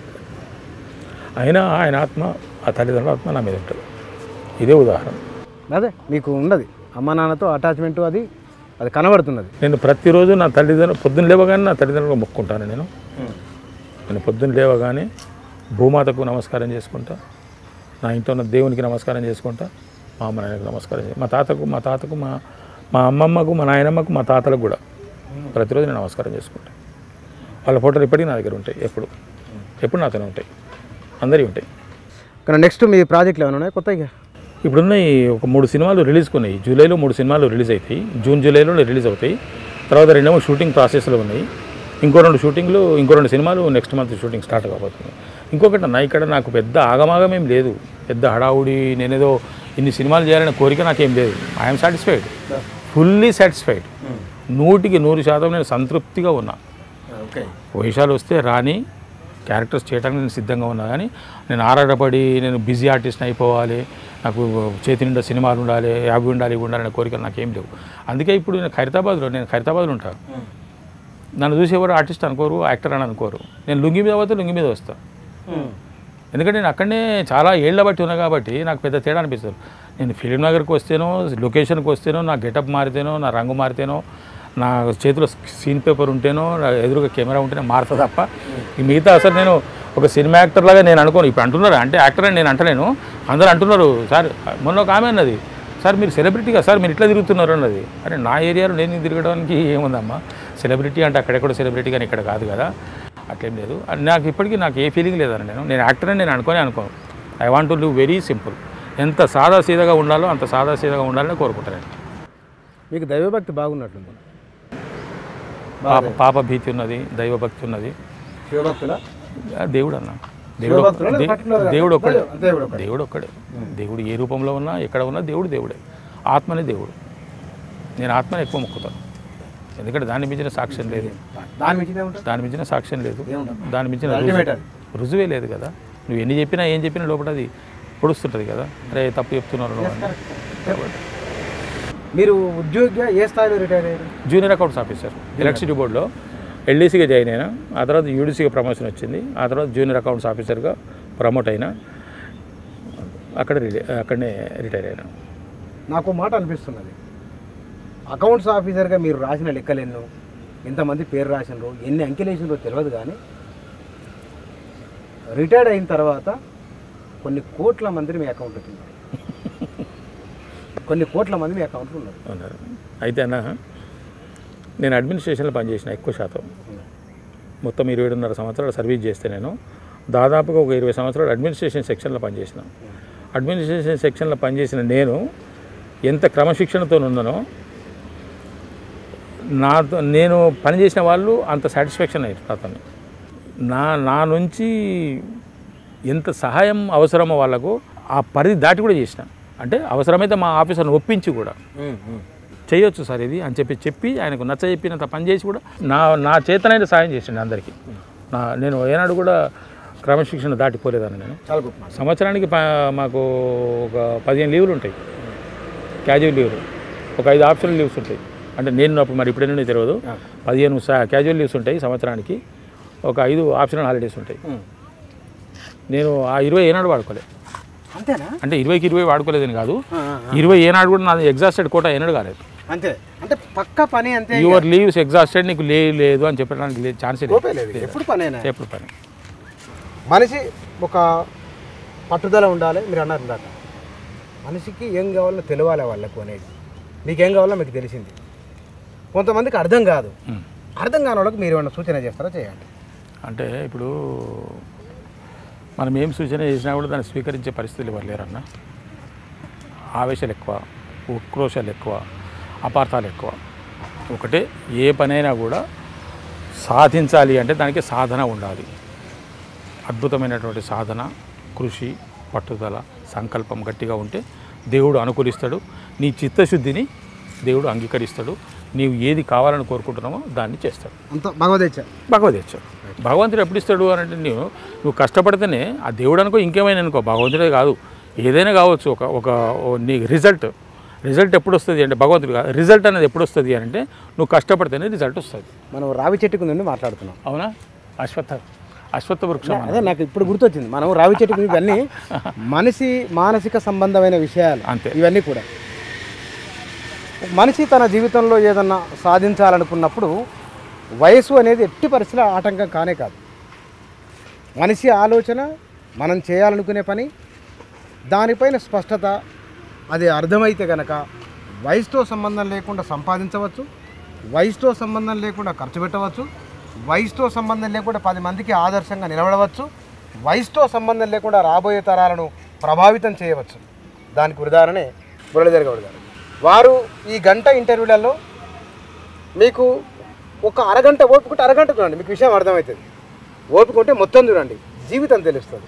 అయినా ఆయన ఆత్మ ఆ తల్లిదండ్రుల ఆత్మ నా మీద ఉంటుంది ఇదే ఉదాహరణ అదే మీకు ఉన్నది అమ్మ నాన్నతో అటాచ్మెంట్ అది అది కనబడుతున్నది నేను ప్రతిరోజు నా తల్లిదండ్రులు పొద్దున్న లేవగానే నా తల్లిదండ్రులు మొక్కుంటాను నేను నేను పొద్దున్న లేవగానే భూమాతకు నమస్కారం చేసుకుంటా నా ఇంట్లో ఉన్న దేవునికి నమస్కారం చేసుకుంటా మా అమ్మ నాయనకు నమస్కారం చేసి మా తాతకు మా తాతకు మా మా అమ్మమ్మకు మా నాయనమ్మకు మా తాతలకు కూడా ప్రతిరోజు నేను నమస్కారం చేసుకుంటా వాళ్ళ ఫోటోలు ఇప్పటికీ నా దగ్గర ఉంటాయి ఎప్పుడు ఎప్పుడు నాతోనే ఉంటాయి అందరివి ఉంటాయి కానీ నెక్స్ట్ మీ ప్రాజెక్టులు ఏమైనా ఉన్నాయి కొత్తగా ఇప్పుడున్న ఈ ఒక మూడు సినిమాలు రిలీజ్ కొన్నాయి జూలైలో మూడు సినిమాలు రిలీజ్ అవుతాయి జూన్ జూలైలో రిలీజ్ అవుతాయి తర్వాత రెండేమో షూటింగ్ ప్రాసెస్లో ఉన్నాయి ఇంకో రెండు షూటింగ్లు ఇంకో రెండు సినిమాలు నెక్స్ట్ మంత్ షూటింగ్ స్టార్ట్ కాబోతుంది ఇంకొకటి అన్న ఇక్కడ నాకు పెద్ద ఆగమాగం ఏం లేదు పెద్ద హడావుడి నేనేదో ఇన్ని సినిమాలు చేయాలనే కోరిక నాకేం లేదు ఐఎమ్ సాటిస్ఫైడ్ ఫుల్లీ సాటిస్ఫైడ్ నూటికి నూరు శాతం నేను సంతృప్తిగా ఉన్నా ఓకే వేషాలు వస్తే రాని క్యారెక్టర్స్ చేయడానికి నేను సిద్ధంగా ఉన్నా కానీ నేను ఆరాటపడి నేను బిజీ ఆర్టిస్ట్ని అయిపోవాలి నాకు చేతి నిండా సినిమాలు ఉండాలి యాభై ఉండాలి ఇవి ఉండాలనే కోరికలు నాకేం లేవు అందుకే ఇప్పుడు నేను ఖైరతాబాద్లో నేను ఖైరతాబాద్లో ఉంటాను నన్ను చూసేవారు ఆర్టిస్ట్ అనుకోరు యాక్టర్ అని అనుకోరు నేను లుంగి మీద పోతే లుంగి మీద వస్తాను ఎందుకంటే నేను అక్కడనే చాలా ఏళ్ల బట్టి ఉన్నా కాబట్టి నాకు పెద్ద తేడా అనిపిస్తుంది నేను ఫిలిం నగర్కి వస్తేనో లొకేషన్కి వస్తేనో నా గెటప్ మారితేనో నా రంగు మారితేనో నా చేతిలో సీన్ పేపర్ ఉంటేనో నా ఎదురుగా కెమెరా ఉంటేనే మారుతా తప్ప ఈ మిగతా అసలు నేను ఒక సినిమా యాక్టర్ లాగా నేను అనుకోను ఇప్పుడు అంటున్నారు అంటే యాక్టర్ అని నేను అంటలేను అందరూ అంటున్నారు సార్ మొన్న ఒక ఆమె అన్నది సార్ మీరు సెలబ్రిటీగా సార్ మీరు ఇట్లా తిరుగుతున్నారు అన్నది అరే నా ఏరియాలో నేను తిరగడానికి ఏముందమ్మా సెలబ్రిటీ అంటే అక్కడెక్కడ సెలబ్రిటీ కానీ ఇక్కడ కాదు కదా అట్లేం లేదు అది నాకు ఇప్పటికీ నాకు ఏ ఫీలింగ్ లేదని నేను నేను యాక్టర్ అని నేను అనుకొని అనుకోను I want to live very simple ఎంత సాదా సీదాగా ఉండాలో అంత సాదా సీదాగా ఉండాలని కోరుకుంటాను నేను. మీకు దైవభక్తి బాగున్నట్లుంది పాప పాప భీతి ఉన్నది దైవభక్తి ఉన్నది శివభక్తుల ఆ దేవుడు అన్న దేవుడు శివభక్తులా? దే- పర్టికులర్గా దేవుడు ఒక్కడే దేవుడు ఒక్కడే. దేవుడు ఒక్కడే దేవుడు ఏ రూపంలో ఉన్నా ఎక్కడ ఉన్నా దేవుడు దేవుడే ఆత్మనే దేవుడు నేను ఆత్మని ఎక్కువ మొక్కుతాను ఎందుకంటే దాన్ని మించిన సాక్ష్యం లేదు దాని మించినే ఉంటుంది దాని మించిన సాక్ష్యం లేదు ఏముండదు. దాని మించిన Ultimate రుజువు- రుజువే లేదు కదా నువ్వు ఎన్ని చెప్పినా ఏం చెప్పినా లోపల అది పొడుస్తుంటుంది కదా అరే తప్పు చెప్తున్నారు నువ్వు అని. కాబట్టి మీరు ఉద్యోగిగా ఏ స్థాయిలో రిటైర్ అయ్యారు జూనియర్ అకౌంట్స్ ఆఫీసర్ ఎలక్ట్రిసిటీ బోర్డులో ఎల్డీసీగా జాయిన్ అయినా ఆ తర్వాత యూడీసీగా ప్రమోషన్ వచ్చింది ఆ తర్వాత జూనియర్ అకౌంట్స్ ఆఫీసర్గా ప్రమోట్ అయినా అక్కడ రిలే అక్కడనే రిటైర్ అయినా నాకు మాట అనిపిస్తున్నది అకౌంట్స్ ఆఫీసర్గా మీరు రాసిన లెక్కలు ఎన్నో ఎంతమంది పేరు రాసినరు ఎన్ని అంకెలు వేసినరో తెలియదు కానీ రిటైర్డ్ అయిన తర్వాత కొన్ని కోట్ల మంది మీ అకౌంట్లో ఉన్నారు కొన్ని కోట్ల మంది మీ అకౌంట్లో ఉన్నారు ఉన్నారు అయితే అన్న నేను అడ్మినిస్ట్రేషన్లో పనిచేసిన ఎక్కువ శాతం మొత్తం ఇరవై ఏడున్నర సంవత్సరాలు సర్వీస్ చేస్తే నేను దాదాపుగా ఒక ఇరవై సంవత్సరాలు అడ్మినిస్ట్రేషన్ సెక్షన్లో పనిచేసిన అడ్మినిస్ట్రేషన్ సెక్షన్లో పనిచేసిన నేను ఎంత క్రమశిక్షణతో ఉన్నానో నాతో నేను పనిచేసిన వాళ్ళు అంత సాటిస్ఫాక్షన్ అయ్యారు నాతో నా నా నుంచి ఎంత సహాయం అవసరమో వాళ్ళకు ఆ పరిధి దాటి కూడా చేసిన అంటే అవసరమైతే మా ఆఫీసర్ని ఒప్పించి కూడా చేయొచ్చు సార్ ఇది అని చెప్పి చెప్పి ఆయనకు నచ్చ చెప్పినంత పని చేసి కూడా నా నా చేతనైన సాయం చేసిండు అందరికీ నా నేను ఏనాడు కూడా క్రమశిక్షణ దాటిపోలేదని నేను చాలా గొప్ప మాట. సంవత్సరానికి ప- మాకు ఒక పదిహేను లీవులు ఉంటాయి క్యాజువల్ లీవులు ఒక ఐదు ఆప్షనల్ లీవ్స్ ఉంటాయి అంటే నేను అప్పుడు మరి ఇప్పుడేనో తెలియదు పదిహేను సా- క్యాజువల్ లీవ్స్ ఉంటాయి సంవత్సరానికి ఒక ఐదు ఆప్షనల్ హాలిడేస్ ఉంటాయి ఉమ్. నేను ఆ ఇరవై ఏనాడు వాడుకోలే అంతేనా అంటే ఇరవైకి ఇరవై వాడుకోలేదని కాదు ఆ, ఆ, ఇరవై ఏనాడు కూడా నాది ఎగ్జాస్టెడ్ కోట ఏనాడు కాలేదు అంతే అంటే పక్క పని అంతే యువర్ లీవ్స్ ఎగ్జాస్టెడ్ నీకు లే లేదు అని చెప్పడానికి లేదు ఛాన్స్ కోపే లేదు ఎప్పుడు పనేనా ఎప్పుడు పని మనిషి ఒక పట్టుదల ఉండాలి మీరు అన్నారు ఇందాక మనిషికి ఏం కావాలో తెలియాలి వాళ్ళకు అనేది మీకేం కావాలో మీకు తెలిసింది కొంతమందికి అర్థం కాదు ఉమ్. అర్థం కాని వాళ్ళకి మీరు ఏమైనా సూచన చేస్తారా చేయండి అంటే ఇప్పుడు మనం ఏం సూచన చేసినా కూడా దాన్ని స్వీకరించే పరిస్థితులు ఎవరు లేరన్న ఆవేశాలు ఎక్కువ ఉక్రోషాలు ఎక్కువ అపార్థాలు ఎక్కువ ఒకటే ఏ పనైనా కూడా సాధించాలి అంటే దానికి సాధన ఉండాలి అద్భుతమైనటువంటి సాధన కృషి పట్టుదల సంకల్పం గట్టిగా ఉంటే దేవుడు అనుకూలిస్తాడు నీ చిత్తశుద్ధిని దేవుడు అంగీకరిస్తాడు నీవు ఏది కావాలని కోరుకుంటున్నామో దాన్ని చేస్తాడు అంత భగవదేచ్ఛ భగవద్గీత భగవంతుడు ఎప్పుడు ఇస్తాడు అని అంటే నువ్వు నువ్వు కష్టపడితేనే ఆ దేవుడు అనుకో ఇంకేమైనా అనుకో భగవంతుడే కాదు ఏదైనా కావచ్చు ఒక ఒక ఓ నీ రిజల్ట్ రిజల్ట్ ఎప్పుడు వస్తుంది అంటే భగవంతుడు కాదు రిజల్ట్ అనేది ఎప్పుడు వస్తుంది అని అంటే నువ్వు కష్టపడితేనే రిజల్ట్ వస్తుంది మనం రావి చెట్టుకు నుండి మాట్లాడుతున్నాం అవునా అశ్వత్థ అశ్వత్థ వృక్షం అన్న. అదే నాకు ఇప్పుడు గుర్తొచ్చింది మనం రావి చెట్టుకు ఇవన్నీ మనిషి మానసిక సంబంధమైన విషయాలు అంతే ఇవన్నీ కూడా మనిషి తన జీవితంలో ఏదన్నా సాధించాలనుకున్నప్పుడు వయసు అనేది ఎట్టి పరిస్థితుల్లో ఆటంకం కానే కాదు మనిషి ఆలోచన మనం చేయాలనుకునే పని దానిపైన స్పష్టత అది అర్థమైతే గనక వయసుతో సంబంధం లేకుండా సంపాదించవచ్చు వయసుతో సంబంధం లేకుండా ఖర్చు పెట్టవచ్చు వయసుతో సంబంధం లేకుండా పది మందికి ఆదర్శంగా నిలబడవచ్చు వయసుతో సంబంధం లేకుండా రాబోయే తరాలను ప్రభావితం చేయవచ్చు దానికి ఉదాహరణే మురళీధర్ గౌడ్ గారు వారు ఈ గంట ఇంటర్వ్యూలలో మీకు ఒక అరగంట ఓపుకుంటే అరగంట చూడండి మీకు విషయం అర్థమవుతుంది ఓపుకుంటే మొత్తం చూడండి జీవితం తెలుస్తుంది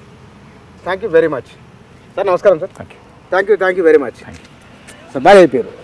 thank you very much sir నమస్కారం sir thank you thank you thank you very much thank you sir బాగా అయిపోయారు